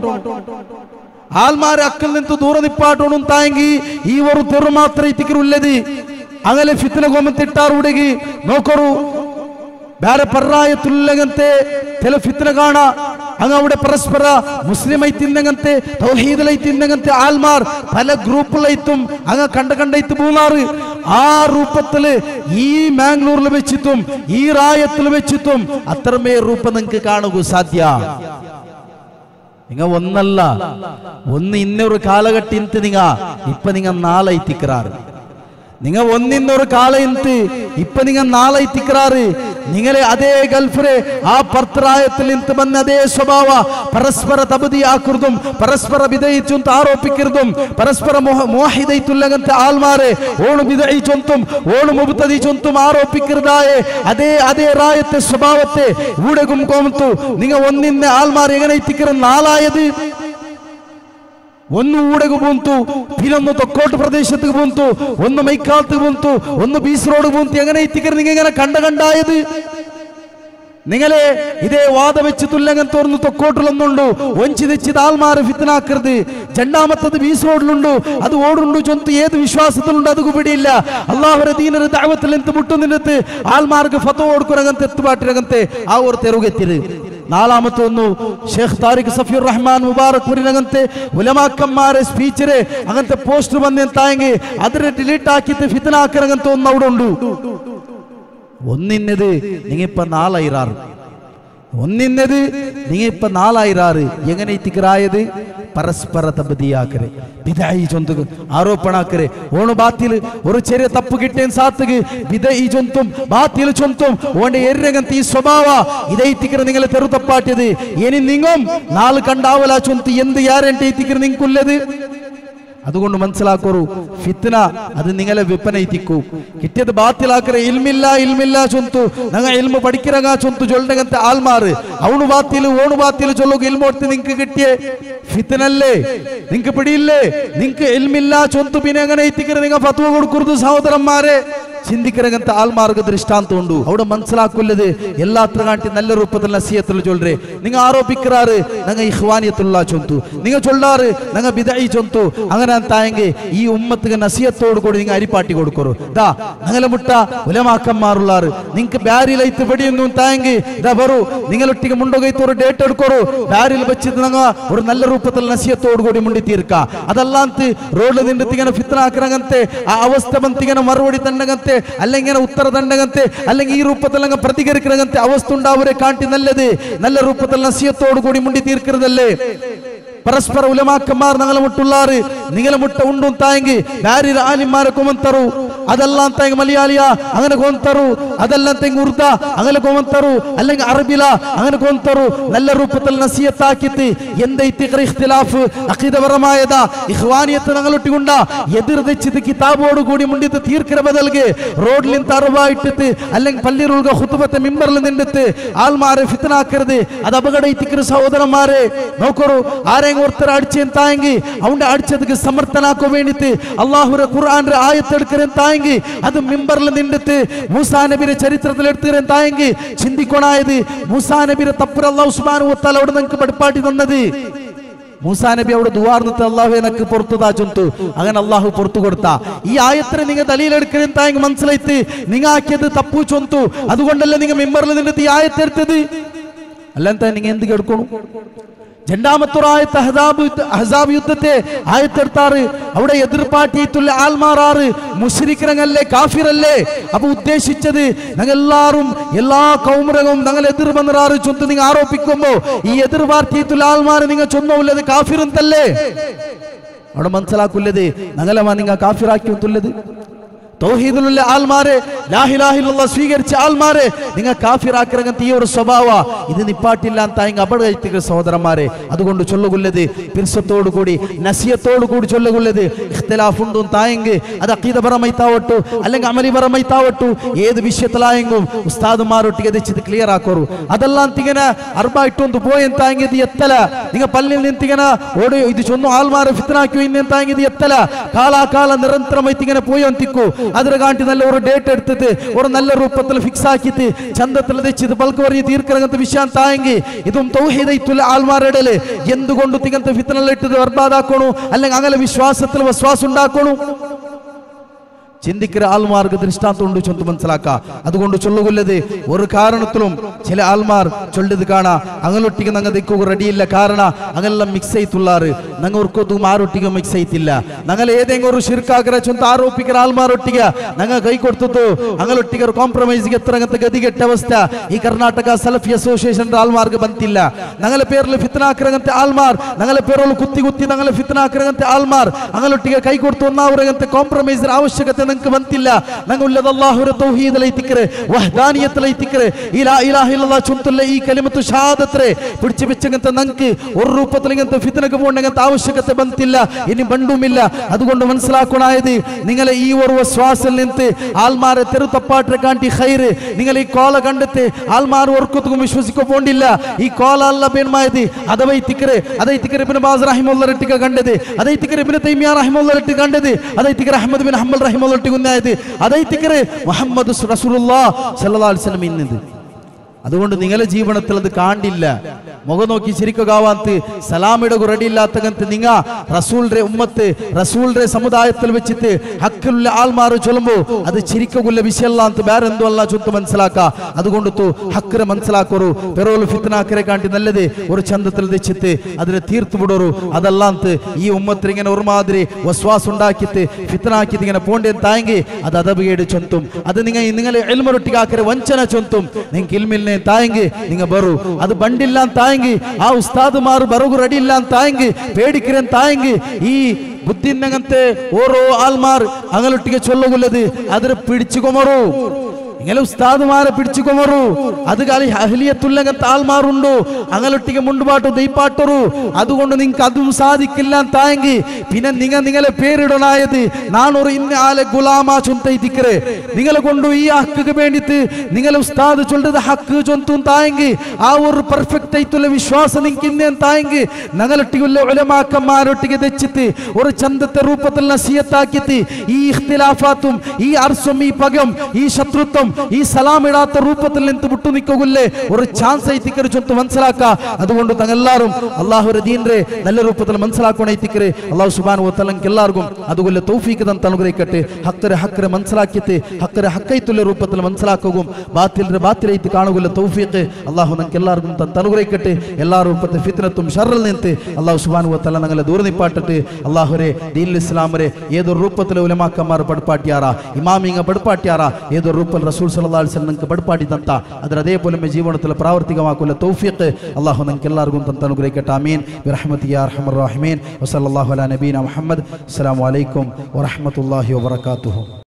ആൾമാരെ അക്കൽ നിന്ന് ദൂരെ നിപ്പാട്ടോണും താങ്കി ഈ ഒരു തെറു മാത്രം ഇത്തിക്കറുള്ളത് അങ്ങനെ ഫിത്തിന കൊമത്തിട്ടാറുടെಗಿ നോക്കറു ಬೇರೆ ಪರ್ರಾಯತುಲ್ಲಗಂತೆ ತೆಲ ಫಿತ್ನ ಕಾಣ ಹಂಗ അവിടെ ಪರಸ್ಪರ ಮುಸ್ಲಿಂ ಐತಿಂದಂಗಂತೆ ತೌಹೀದ್ ಐತಿಂದಂಗಂತೆ ആൽമാർ പല ഗ്രൂപ്പുകളായിട്ടും അങ്ങ് കണ്ട കണ്ടൈത്ത് മൂന്നാറ് ആ രൂപത്തില് ഈ മാംഗ്ലൂരിൽ വെച്ചിട്ടും ഈ റായത്തിൽ വെച്ചിട്ടും അത്രമേ രൂപം നിങ്ങൾക്ക് കാണുക സാധ്യ നിങ്ങ ഒന്നല്ല ഒന്ന് ഇന്നൊരു കാലഘട്ടം ಇಂತ നിങ്ങ ഇപ്പൊ നിങ്ങ നാളെ എത്തിക്കറാറ് നിങ്ങ ഒന്നിന്നൊരു കാല ಇಂತ ഇപ്പൊ നിങ്ങ നാളെ എത്തിക്കറാറ് നിങ്ങളെ അതേ ഗൾഫിലെ ആ പർത്രായത്തിൽ നിന്ന് വന്ന അതേ സ്വഭാവ പരസ്പര തപതിയാക്കുന്നതും പരസ്പര വിധയിച്ചും ആരോപിക്കുന്നതും പരസ്പര മോഹിതയിത്തുള്ളങ്ങനത്തെ ആൾമാരെ ഓണ് വിധയിച്ചൊന്തും ഓണ് മുബുത്തതിച്ചൊന്തും ആരോപിക്കുന്നതായ അതേ അതേ റായത്തെ സ്വഭാവത്തെ ഊടകും കോമത്തു നിങ്ങ ഒന്നിന്നെ ആൾമാർ എങ്ങനെ എത്തിക്കുന്ന നാളായത് ഒന്ന് ഊടക പൂന്തു പിന്നൊന്ന് തൊക്കോട്ട് പ്രദേശത്തേക്ക് പൂന്തു ഒന്ന് മൈക്കാലത്ത് പൂന്തു ഒന്ന് ബീച്ച് റോഡ് പൂന്തി എങ്ങനെ എത്തിക്കരുത് നിങ്ങൾ ഇങ്ങനെ കണ്ട കണ്ടായത് നിങ്ങളെ ഇതേ വാദ വെച്ച് തുല്ലങ്ങൻ തോർന്നു തൊക്കോട്ടിലൊന്നുണ്ടു ಒಂಚಿ ತೆಚ್ಚಿದ ಆಲ್ಮಾರ ಫಿತ್ನಾಕರ್ದು രണ്ടാമത്തത് ബീസ് റോഡിലുണ്ടു അത് ഓടുണ്ടു ചൊന്തു ഏത് വിശ്വാസത്തിലുണ്ട് അത് പിടിയില്ല അള്ളാഹുര ദീനರ ದಾವത്തിൽ ಎಂತ ಮುಟ್ಟು ನಿನ್ನത്ത് ആൽമാർക്ക് ഫത്വ കൊടുക്കുറങ്ങത്തെ എത്തുപാട്ടിരങ്ങത്തെ ആ ഒരു തെരുവുകെത്തിയത് നാലാമത്തെ ഒന്ന് ഷേഖ് താരിഖ് സഫീർ റഹ്മാൻ മുബാറക് പുരിനകത്തെ ഉലമാക്കന്മാരെ സ്പീച്ചറെ അങ്ങനത്തെ പോസ്റ്റർ വന്നെന്തായെങ്കിൽ അതിനെ ഡിലീറ്റ് ആക്കിയിട്ട് ഫിത്തനാക്കിറങ്ങത്തെ ഒന്ന് അവിടെ ഉണ്ട് ഒന്നിന്നത് നിങ്ങിപ്പ നാലായിരാറ് ഒന്നിന്നത് നിങ്ങിപ്പ നാലായിരാറ് എങ്ങനെ ഇത്തിക്കറായത് പരസ്പര തബദിയാക്കരെ ബിദായി ചൊന്തുക ആരോപണാക്കരെ ഓണ് ബാത്തിൽ ഒരു ചെറിയ തപ്പ് കിട്ടിയ സാത്തുക ബിദായി ചൊന്തും ബാത്തിൽ ചൊന്തും ഓണ്ട് എരകಂತ ഈ സ്വഭാವ ഇതൈത്തിക്കര നിങ്ങളെ തെറു തപ്പാട്ടിയത് ഇനി നിങ്ങും നാല് കണ്ടാവല ചൊന്തു എന്ത് യാരന്റെ ഇത്തിക്കര നിങ്ങൾക്കുള്ളത് അതുകൊണ്ട് മനസ്സിലാക്കൂ ഫിത്ന അത് നിങ്ങളെ വിപ്പനയിത്തിക്കൂ കിട്ടിയത് ബാത്തിലാക്കറെ ഇൽമില്ല ഇൽമില്ല ചൊന്തു ഞങ്ങൾ ഇൽമ പഠിക്കിറങ്ങ ചൊന്തു ചൊല്ലങ്ങനത്തെ ആൽമാറ് അവണു ബാത്തിൽ ഓണു ബാത്തിൽ ചൊല്ലുക ഇൽമോടുത്ത് നിങ്ങക്ക് കിട്ടിയേ ഫിത്തനല്ലേ നിങ്ങക്ക് പിടിയില്ലേ നിങ്ങക്ക് ഇൽമില്ല ചൊന്തു പിന്നെ എങ്ങനെ എത്തിക്കറ നിങ്ങൾ ഫത്വ കൊടുക്കരുത് സഹോദരന്മാരെ ചിന്തിക്കരങ്ങനത്തെ ആൽമാർക്ക് ദൃഷ്ടാന്തം ഉണ്ട് അവിടെ മനസ്സിലാക്കുന്നത് എല്ലാത്ര കാട്ടി നല്ല രൂപത്തിൽ നസീയത്തിൽ ചൊല്ലേ നിങ്ങൾ ആരോപിക്കാറ് ഞങ്ങൾ ഇഹ്വാനിയത്തുള്ള ചൊന്തു നിങ്ങൾ ചൊല്ലാറ് ഞങ്ങൾ ബിദായി ചൊന്തു അങ്ങനെ ಅಂತಾയെങ്കിൽ ഈ ഉമ്മത്തിന് നസിയത്തോട് കൂടി നിങ്ങൾ അരിപ്പാട്ടി കൊടുക്കറു ദാ ഞങ്ങളെ മുട്ട ഉലമാക്കന്മാരുള്ളാറ് നിങ്ങൾക്ക് ಬ್ಯಾರಿಲೈತು ಬಡಿಯನ್ನು ತಾಯಂಗಿ ദാ ಬರು നിങ്ങളൊട്ടിಗೆ ಮುಂಡೋಗೈತು ഒരു ಡೇಟ್ എടുക്കറു ಬ್ಯಾರಿಲ್ വെച്ചിട്ട് ഞങ്ങ ഒരു നല്ല രൂപത്തിൽ നസിയത്തോട് കൂടി മുണ്ടി തീർക്ക അതല്ലാന്ത് റോഡിൽ നിന്നിട്ട് ഇങ്ങനെ ഫിത്ന ആക്കണങ്ങಂತೆ ആ അവസ്ഥ ಬಂತಿങ്ങനെ മറുപടി തണ്ടങ്ങಂತೆ അല്ലെങ്കിൽ ഇങ്ങനെ ഉത്തര തണ്ടങ്ങಂತೆ അല്ലെങ്കിൽ ഈ രൂപത്തിൽ അങ്ങ് പ്രതികരിക്കണങ്ങಂತೆ അവസ്ഥ ഉണ്ടാവരെ കാട്ടി നല്ലത് നല്ല രൂപത്തിൽ നസിയത്തോട് കൂടി മുണ്ടി തീർക്കുന്നതല്ലേ പരസ്പര ഉലമാക്കന്മാർ ഞങ്ങളെ മുട്ടുള്ളാറ് നിങ്ങളെ മുട്ട ഉണ്ടും തായെങ്കിൽ ಬ್ಯಾರಿರ ಆಲಿಮಾರ ಕೊಮಂತರು ಅದೆಲ್ಲ ಅಂತ ಹೆಂಗ್ ಮಲಯಾಳಿಯ അങ്ങനെ ಕೊಂತರು ಅದೆಲ್ಲ ಅಂತ ಹೆಂಗ್ ಉರ್ದ അങ്ങനെ കൊമന്തರು അല്ലെങ്കിൽ അറബില അങ്ങനെ കൊന്തರು നല്ല രൂപത്തിൽ നസിയത്ത് ആക്കിത്ത് എന്തൈത്തി ഇഖ്തിലാഫ് അഖീദപരമായത ഇഖ്വാനിയത്ത് ഞങ്ങളൊട്ടികൊണ്ട എതിർ തെച്ചിത് കിതാബോട് കൂടി മുണ്ടിത്ത് തീർക്കിற ബദൽಗೆ റോഡിൽ നിന്ന് അറുവായിട്ടിട്ട് അല്ലെങ്കിൽ പള്ളിയിലുള്ള ഹുത്തുബത്തെ മിമ്പറിൽ നിന്നിട്ട് ആൾമാരെ ഫിത്തനാക്കരുത് അത് അപകടയിത്തിക്കുന്ന സഹോദരന്മാരെ നോക്കറു ആരെങ്കിലും ഒരുത്തർ അടിച്ചെന്തായെങ്കിൽ അവന്റെ അടിച്ചതിക്ക് സമർത്ഥനാക്കോ വേണ്ടിട്ട് അള്ളാഹുര ഖുർആന്റെ ആയത്തെടുக்கிறேன் തായെങ്കിൽ അത് മിമ്പറിൽ നിന്നിട്ട് മൂസാ നബിയുടെ ചരിത്രത്തിൽ എടുത്തുகிறேன் തായെങ്കിൽ ചിന്തിക്കണായത് മൂസാ നബിയുടെ തപ്പുര അള്ളാഹു ഉസ്മാൻ ഒത്താൽ അവിടെ നിങ്ങൾക്ക് പഠിപ്പാട്ടി തന്നത് മൂസാ നബി അവിടെ ദുവാർന്നിട്ട് അള്ളാഹു എനക്ക് പുറത്തു താച്ചുന്തു അങ്ങനെ അള്ളാഹു പുറത്തു കൊടുത്ത ഈ ആയത്തിനെ നിങ്ങൾ തലയിലെടുക്കുന്ന തായെങ്കിൽ മനസ്സിലായിട്ട് നിങ്ങൾ ആക്കിയത് തപ്പു ചൊന്തു അതുകൊണ്ടല്ലേ നിങ്ങൾ മിമ്പറിൽ നിന്നിട്ട് ഈ ആയത്തെടുത്തത് അല്ലാത്ത നിങ്ങൾ എന്ത് കേൾക്കണു രണ്ടാമത്തൊരായത്ത് അഹ്സാബ് യുദ്ധ- അഹ്സാബ് യുദ്ധത്തെ ആയത്തെടുത്താറ് അവിടെ എതിർപ്പാട്ടിയിട്ടുള്ള ആൽമാറാറ് മുസ്ലിക്കരങ്ങല്ലേ കാഫിറല്ലേ അപ്പൊ ഉദ്ദേശിച്ചത് ഞങ്ങൾ എല്ലാരും എല്ലാ കൗമരകവും ഞങ്ങൾ എതിർ വന്നിറാറ് ചൊന്ന് നിങ്ങൾ ആരോപിക്കുമ്പോ ഈ എതിർ പാർട്ടിയിട്ടുള്ള ആൾമാര് നിങ്ങൾ ചൊന്നുള്ളത് കാഫിറുന്തല്ലേ അവിടെ മനസ്സിലാക്കുള്ളത് ഞങ്ങളെ നിങ്ങൾ കാഫിറാക്കി ഒത്തുള്ളത് തൗഹീദിലുള്ള ആൾമാരെ ലാഹിലാഹിലുള്ള സ്വീകരിച്ച ആൾമാരെ നിങ്ങൾ കാഫിറാക്കിറങ്ങുന്ന ഈ ഒരു സ്വഭാവ ഇത് നിപ്പാട്ടില്ല താങ്ക അപകടത്തിക്കുന്ന സഹോദരന്മാരെ അതുകൊണ്ട് ചൊല്ലുകൊല്ലത് പിർസത്തോടു കൂടി നസിയത്തോടു കൂടി ചൊല്ലുകൊല്ലത് ഇഖ്തിലാഫ് ഉണ്ടു തായെങ്കിൽ അത് അക്കീതപരമൈത്താവട്ടു അല്ലെങ്കിൽ അമലിപരമൈത്താവട്ടു ഏത് വിഷയത്തിലായെങ്കിലും ഉസ്താദുമാരൊട്ടിಗೆ ഇത് ക്ലിയർ ആക്കോರು ಅದೆಲ್ಲ ತಿಗನ ಅರ್ಬ ಇಟ್ಟೊಂದು ಬೋಯ್ ಅಂತ ಹಂಗಿದ್ ಎತ್ತಲ ನಿಂಗ ಪಲ್ಲಿ ನಿಂತಿಗನ ಓಡಿ ಇದು ಚೊಂದು ಆಲ್ಮಾರ ಫಿತ್ನಾಕಿ ಇನ್ನೆಂತ ಹಂಗಿದ್ ಎತ್ತല കാല കാല നിരന്തരമായി ഇങ്ങനെ പോയി ഒന്തിക്കു അതിന് കാട്ടി നല്ല ഒരു ഡേറ്റ് എടുത്തിട്ട് ഒരു നല്ല രൂപത്തിൽ ഫിക്സ് ആക്കിയിട്ട് ചന്തത്തിൽ തെച്ചിത് ബൾക്ക് വരിയ തീർക്കിറങ്ങത്തെ വിഷയം തായെങ്കിൽ ഇതും തൗഹീദൈത്തുള്ള ആൾമാരുടെ എന്തുകൊണ്ട് തിങ്ങനത്തെ ഫിത്തനല്ലിട്ടത് ബർബാദാക്കണു അല്ലെങ്കിൽ അങ്ങനെ വിശ്വാസത്തിൽ വിശ്വാസം ഉണ്ടാക്കണു ചിന്തിക്കുന്ന ആൾമാർക്ക് ദൃഷ്ടാന്തം ഉണ്ട് ചൊന്ത് മനസ്സിലാക്ക അതുകൊണ്ട് ചൊല്ലുകൊല്ലത് ഒരു കാരണത്തിലും ചില ആൾമാർ ചൊല്ലത് കാണാ അങ്ങനൊട്ടിക്ക് ഞങ്ങൾ ദിക്കുക റെഡിയില്ല കാരണം അങ്ങനെല്ലാം മിക്സ് ചെയ്തുള്ളാറ് ഞങ്ങൾ ഒർക്കൊന്നും ആരൊട്ടിಗೆ മിക്സ് ചെയ്തില്ല ഞങ്ങൾ ഏതെങ്കിലും ഒരു ശിർക്കാക്കര ചൊന്ത് ആരോപിക്കുന്ന ആൾമാരൊട്ടിക ഞങ്ങൾ കൈ കൊടുത്തു അങ്ങനൊട്ടിಗೆ ഒരു കോംപ്രമൈസിಗೆ എത്രങ്ങത്തെ ഗതികെട്ട അവസ്ഥ ഈ കർണാടക സലഫി അസോസിയേഷന്റെ ആൾമാർക്ക് ബന്തില്ല ഞങ്ങളെ പേരിൽ ഫിത്തനാക്കിറങ്ങത്തെ ആൾമാർ ഞങ്ങളെ പേരുള്ള കുത്തി കുത്തി ഞങ്ങളെ ഫിത്തനാക്കിറങ്ങത്തെ ആൾമാർ അങ്ങനൊട്ടിಗೆ കൈ കൊടുത്തു ഒന്നാവരങ്ങത്തെ കോംപ്രമൈസിന് ആവശ്യകತೆ നിങ്ങൾക്ക് ಬಂತಿಲ್ಲ ನಂಗುಲ್ಲದ ಅಲ್ಲಾಹುರ ತೌಹೀದಲೈತಿಕ್ರೆ ವಹದಾನಿಯತಲೈತಿಕ್ರೆ ಇಲಾ ಇಲಾಹ ಇಲ್ಲಲ್ಲಾಹ್ ಚುಂತುಲ್ಲ ಈ ಕಲಿಮತು ಶಹಾದತ್ರೆ പിടിച്ചു വെച്ചങ്ങനത്തെ നമുക്ക് ഒരു രൂപത്തിൽ ഇങ്ങനത്തെ ഫിത്തനക്ക് പോകേണ്ടങ്ങനത്തെ ആവശ്യകത ബന്തില്ല ഇനി ബണ്ടുമില്ല അതുകൊണ്ട് മനസ്സിലാക്കണായത് നിങ്ങളെ ഈ ഒരു ശ്വാസം നിന്ത് ആൽമാരെ തെരു തപ്പാട്ടെ കാണ്ടി ഹൈറ് നിങ്ങൾ ഈ കോല കണ്ടെത്ത് ആൽമാർ ഓർക്കത്തും വിശ്വസിക്കോ പോണ്ടില്ല ഈ കോല അല്ല പേന്മായത് അതവൈത്തിക്കറ് അതൈത്തിക്കറ് ഇബിന് ബാസ് റഹിമുള്ളരട്ടിക കണ്ടത് അതൈത്തിക്കറ് ഇബിന് തൈമിയ റഹിമുള്ളരട്ടി കണ്ടത് അതൈത്തിക്കറ് അഹമ്മദ് ബിൻ ഹംബൽ റഹിമുള്ളരട്ടി കുന്നായത് അതൈത്തിക്കറ് മുഹമ്മദ് റസൂലുള്ളാഹ് സല്ലല്ലാഹു അലൈഹി വസല്ലം ഇന്നത് അതുകൊണ്ട് നിങ്ങളെ ജീവനത്തിൽ അത് കാണില്ല മുഖം നോക്കി ശരിക്കാവാന്ത് സലാമിയുടെ റെഡിയില്ലാത്തകത്ത് നിങ്ങ റസൂലിന്റെ ഉമ്മത്ത് റസൂലിന്റെ സമുദായത്തിൽ വെച്ചിട്ട് ഹക്കുള്ള ആൾമാർ ചൊല്ലുമ്പോ അത് ചിരിക്കുള്ള വിഷയല്ല ಅಂತ ಬೇರೆ ಎಂದೂ ಅಲ್ಲ ಚುತ್ತು ಮನ್ಸಲಾಕ അതുകൊണ്ട് ತು ಹಕ್ಕರ ಮನ್ಸಲಾಕೋರು ಪೆರೋಲು ಫಿತ್ನಾಕರೆ ಕಾಂಟಿ ನಲ್ಲದೆ ഒരു ചന്തത്തിൽ തെച്ചിട്ട് അതിനെ തീർത്തു വിടോರು അതല്ല ಅಂತ ഈ ഉമ്മത്തിൽ ഇങ്ങനെ ഒരുമാതിരി വസ്വാസ് ഉണ്ടാക്കിയിട്ട് ഫിത്തനാക്കിയിട്ട് ഇങ്ങനെ പോണ്ടേ തായെങ്കിൽ അത് അതബികേട് ചൊന്തും അത് നിങ്ങൾ നിങ്ങൾ എൽമറൊട്ടിಗೆ ಹಾಕರೆ ವಂಚನ ಚೊಂತುಂ ನಿಂಗೆ ಇಲ್ಮಿಲ್ನೆ ತಾಯಂಗಿ ನಿಂಗ ಬರು ಅದು ಬಂಡಿಲ್ಲ ಅಂತ ತಾಯಂಗಿ ಆ ಉಸ್ತಾದ್ ಮಾರು ಬರೋಗು ರೆಡಿ ಇಲ್ಲ ಅಂತ ತಾಯಂಗಿ ಬೇಡಿಕಿರೆ ಅಂತ ತಾಯಂಗಿ ಈ ബുദ്ധിന്നങ്ങത്തെ ഓരോ ആൾമാർ അങ്ങനൊട്ടിಗೆ ചൊല്ലുകൊല്ലത് അതിന് പിടിച്ചുകൊമറു ഇങ്ങനെ ഉസ്താദുമാരെ പിടിച്ചുകൊമറു അത് കാലി അഹ്ലിയത്തുള്ളങ്ങത്തെ ആൾമാരുണ്ടു അങ്ങനൊട്ടിಗೆ മുണ്ടുപാട്ടു ദൈപ്പാട്ടറു അതുകൊണ്ട് നിങ്ങൾക്ക് അതും സാധിക്കില്ല തായെങ്കിൽ പിന്നെ നിങ്ങൾ നിങ്ങളെ പേരിടണായത് നാനൊരു ഇന്ന ആലെ ഗുലാമ ചൊന്തൈത്തിക്കറെ നിങ്ങളെ കൊണ്ടു ഈ ഹക്കിക്ക് വേണ്ടിയിട്ട് നിങ്ങളെ ഉസ്താദ് ചൊല്ലത് ഹക്ക് ചൊന്തും തായെങ്കിൽ ആ ഒരു പെർഫെക്റ്റ് ആയിട്ടുള്ള വിശ്വാസം നിങ്ങൾക്ക് ഇന്നേം തായെങ്കിൽ ഞങ്ങളൊട്ടിയുള്ള ഒലമാക്കന്മാരൊട്ടിಗೆ തെച്ചിട്ട് ഒരു ചന്തത്തെ രൂപത്തിൽ നസീയത്താക്കിയിട്ട് ഈ ഇഖ്തിലാഫാത്തും ഈ അർസും ഈ പകം ഈ ശത്രുത്വം ഈ സലാം ഇടാത്ത രൂപത്തിൽ നിന്ന് വിട്ടു നിൽക്കുകയില്ലേ ഒരു ചാൻസ് ഐത്തിക്കര് ചൊത്ത് മനസ്സിലാക്ക അതുകൊണ്ട് തങ്ങെല്ലാരും അള്ളാഹുര ദീൻറെ നല്ല രൂപത്തിൽ മനസ്സിലാക്കണം ഐത്തിക്കര് അള്ളാഹു സുബാൻ ഒത്തലങ്ക് എല്ലാവർക്കും അതുപോലെ തൗഫീക്ക് തൻ തനുഗ്രഹിക്കട്ടെ ഹക്കരെ ഹക്കരെ മനസ്സിലാക്കിയിട്ട് ഹക്കരെ ഹക്കൈത്തുള്ള രൂപത്തിൽ മനസ്സിലാക്കുകയും ബാത്തിലിന്റെ ബാത്തിലൈത്ത് കാണുകയുള്ള തൗഫീക്ക് അള്ളാഹു നമുക്ക് എല്ലാവർക്കും തൻ തനുഗ്രഹിക്കട്ടെ എല്ലാ രൂപത്തെ ഫിത്നത്തും ഷറിൽ നിന്ന് അള്ളാഹു സുബാൻ ഒത്തല ഞങ്ങളെ ദൂരെ നിപ്പാട്ടിട്ട് അള്ളാഹുരെ ദീൻ ഇസ്ലാമരെ ഏതൊരു രൂപത്തിലെ ഉലമാക്കന്മാർ പടുപ്പാട്ടിയാറ ഇമാമിങ്ങ പടുപ്പാട്ടിയാറ ഏതൊരു രൂപത്തിൽ റസൂൽ സല്ലല്ലാഹു അലൈഹി വസല്ലം നിങ്ങൾക്ക് പടുപ്പാട്ടി തന്ന ಅದರ ಅದೇ ಪೊಲಮೆ ಜೀವನದಲ್ಲಿ ಪ್ರಾವರ್ತಿಕವಾಕುಲ್ಲ ತೌಫೀಕ್ ಅಲ್ಲಾಹು ನಂಗೆ ಎಲ್ಲರಿಗೂ ತಂತ ಅನುಗ್ರಹಿಕಟ್ಟ ಆಮೀನ್ ಬಿರಹಮತಿ ಯಾ ಅರ್ಹಮರ್ ರಾಹಿಮೀನ್ ವಸಲ್ಲಲ್ಲಾಹು ಅಲಾ ನಬೀನಾ ಮುಹಮ್ಮದ್ ಅಸ್ಸಲಾಮು ಅಲೈಕುಂ ವರಹಮತುಲ್ಲಾಹಿ ವಬರಕಾತುಹು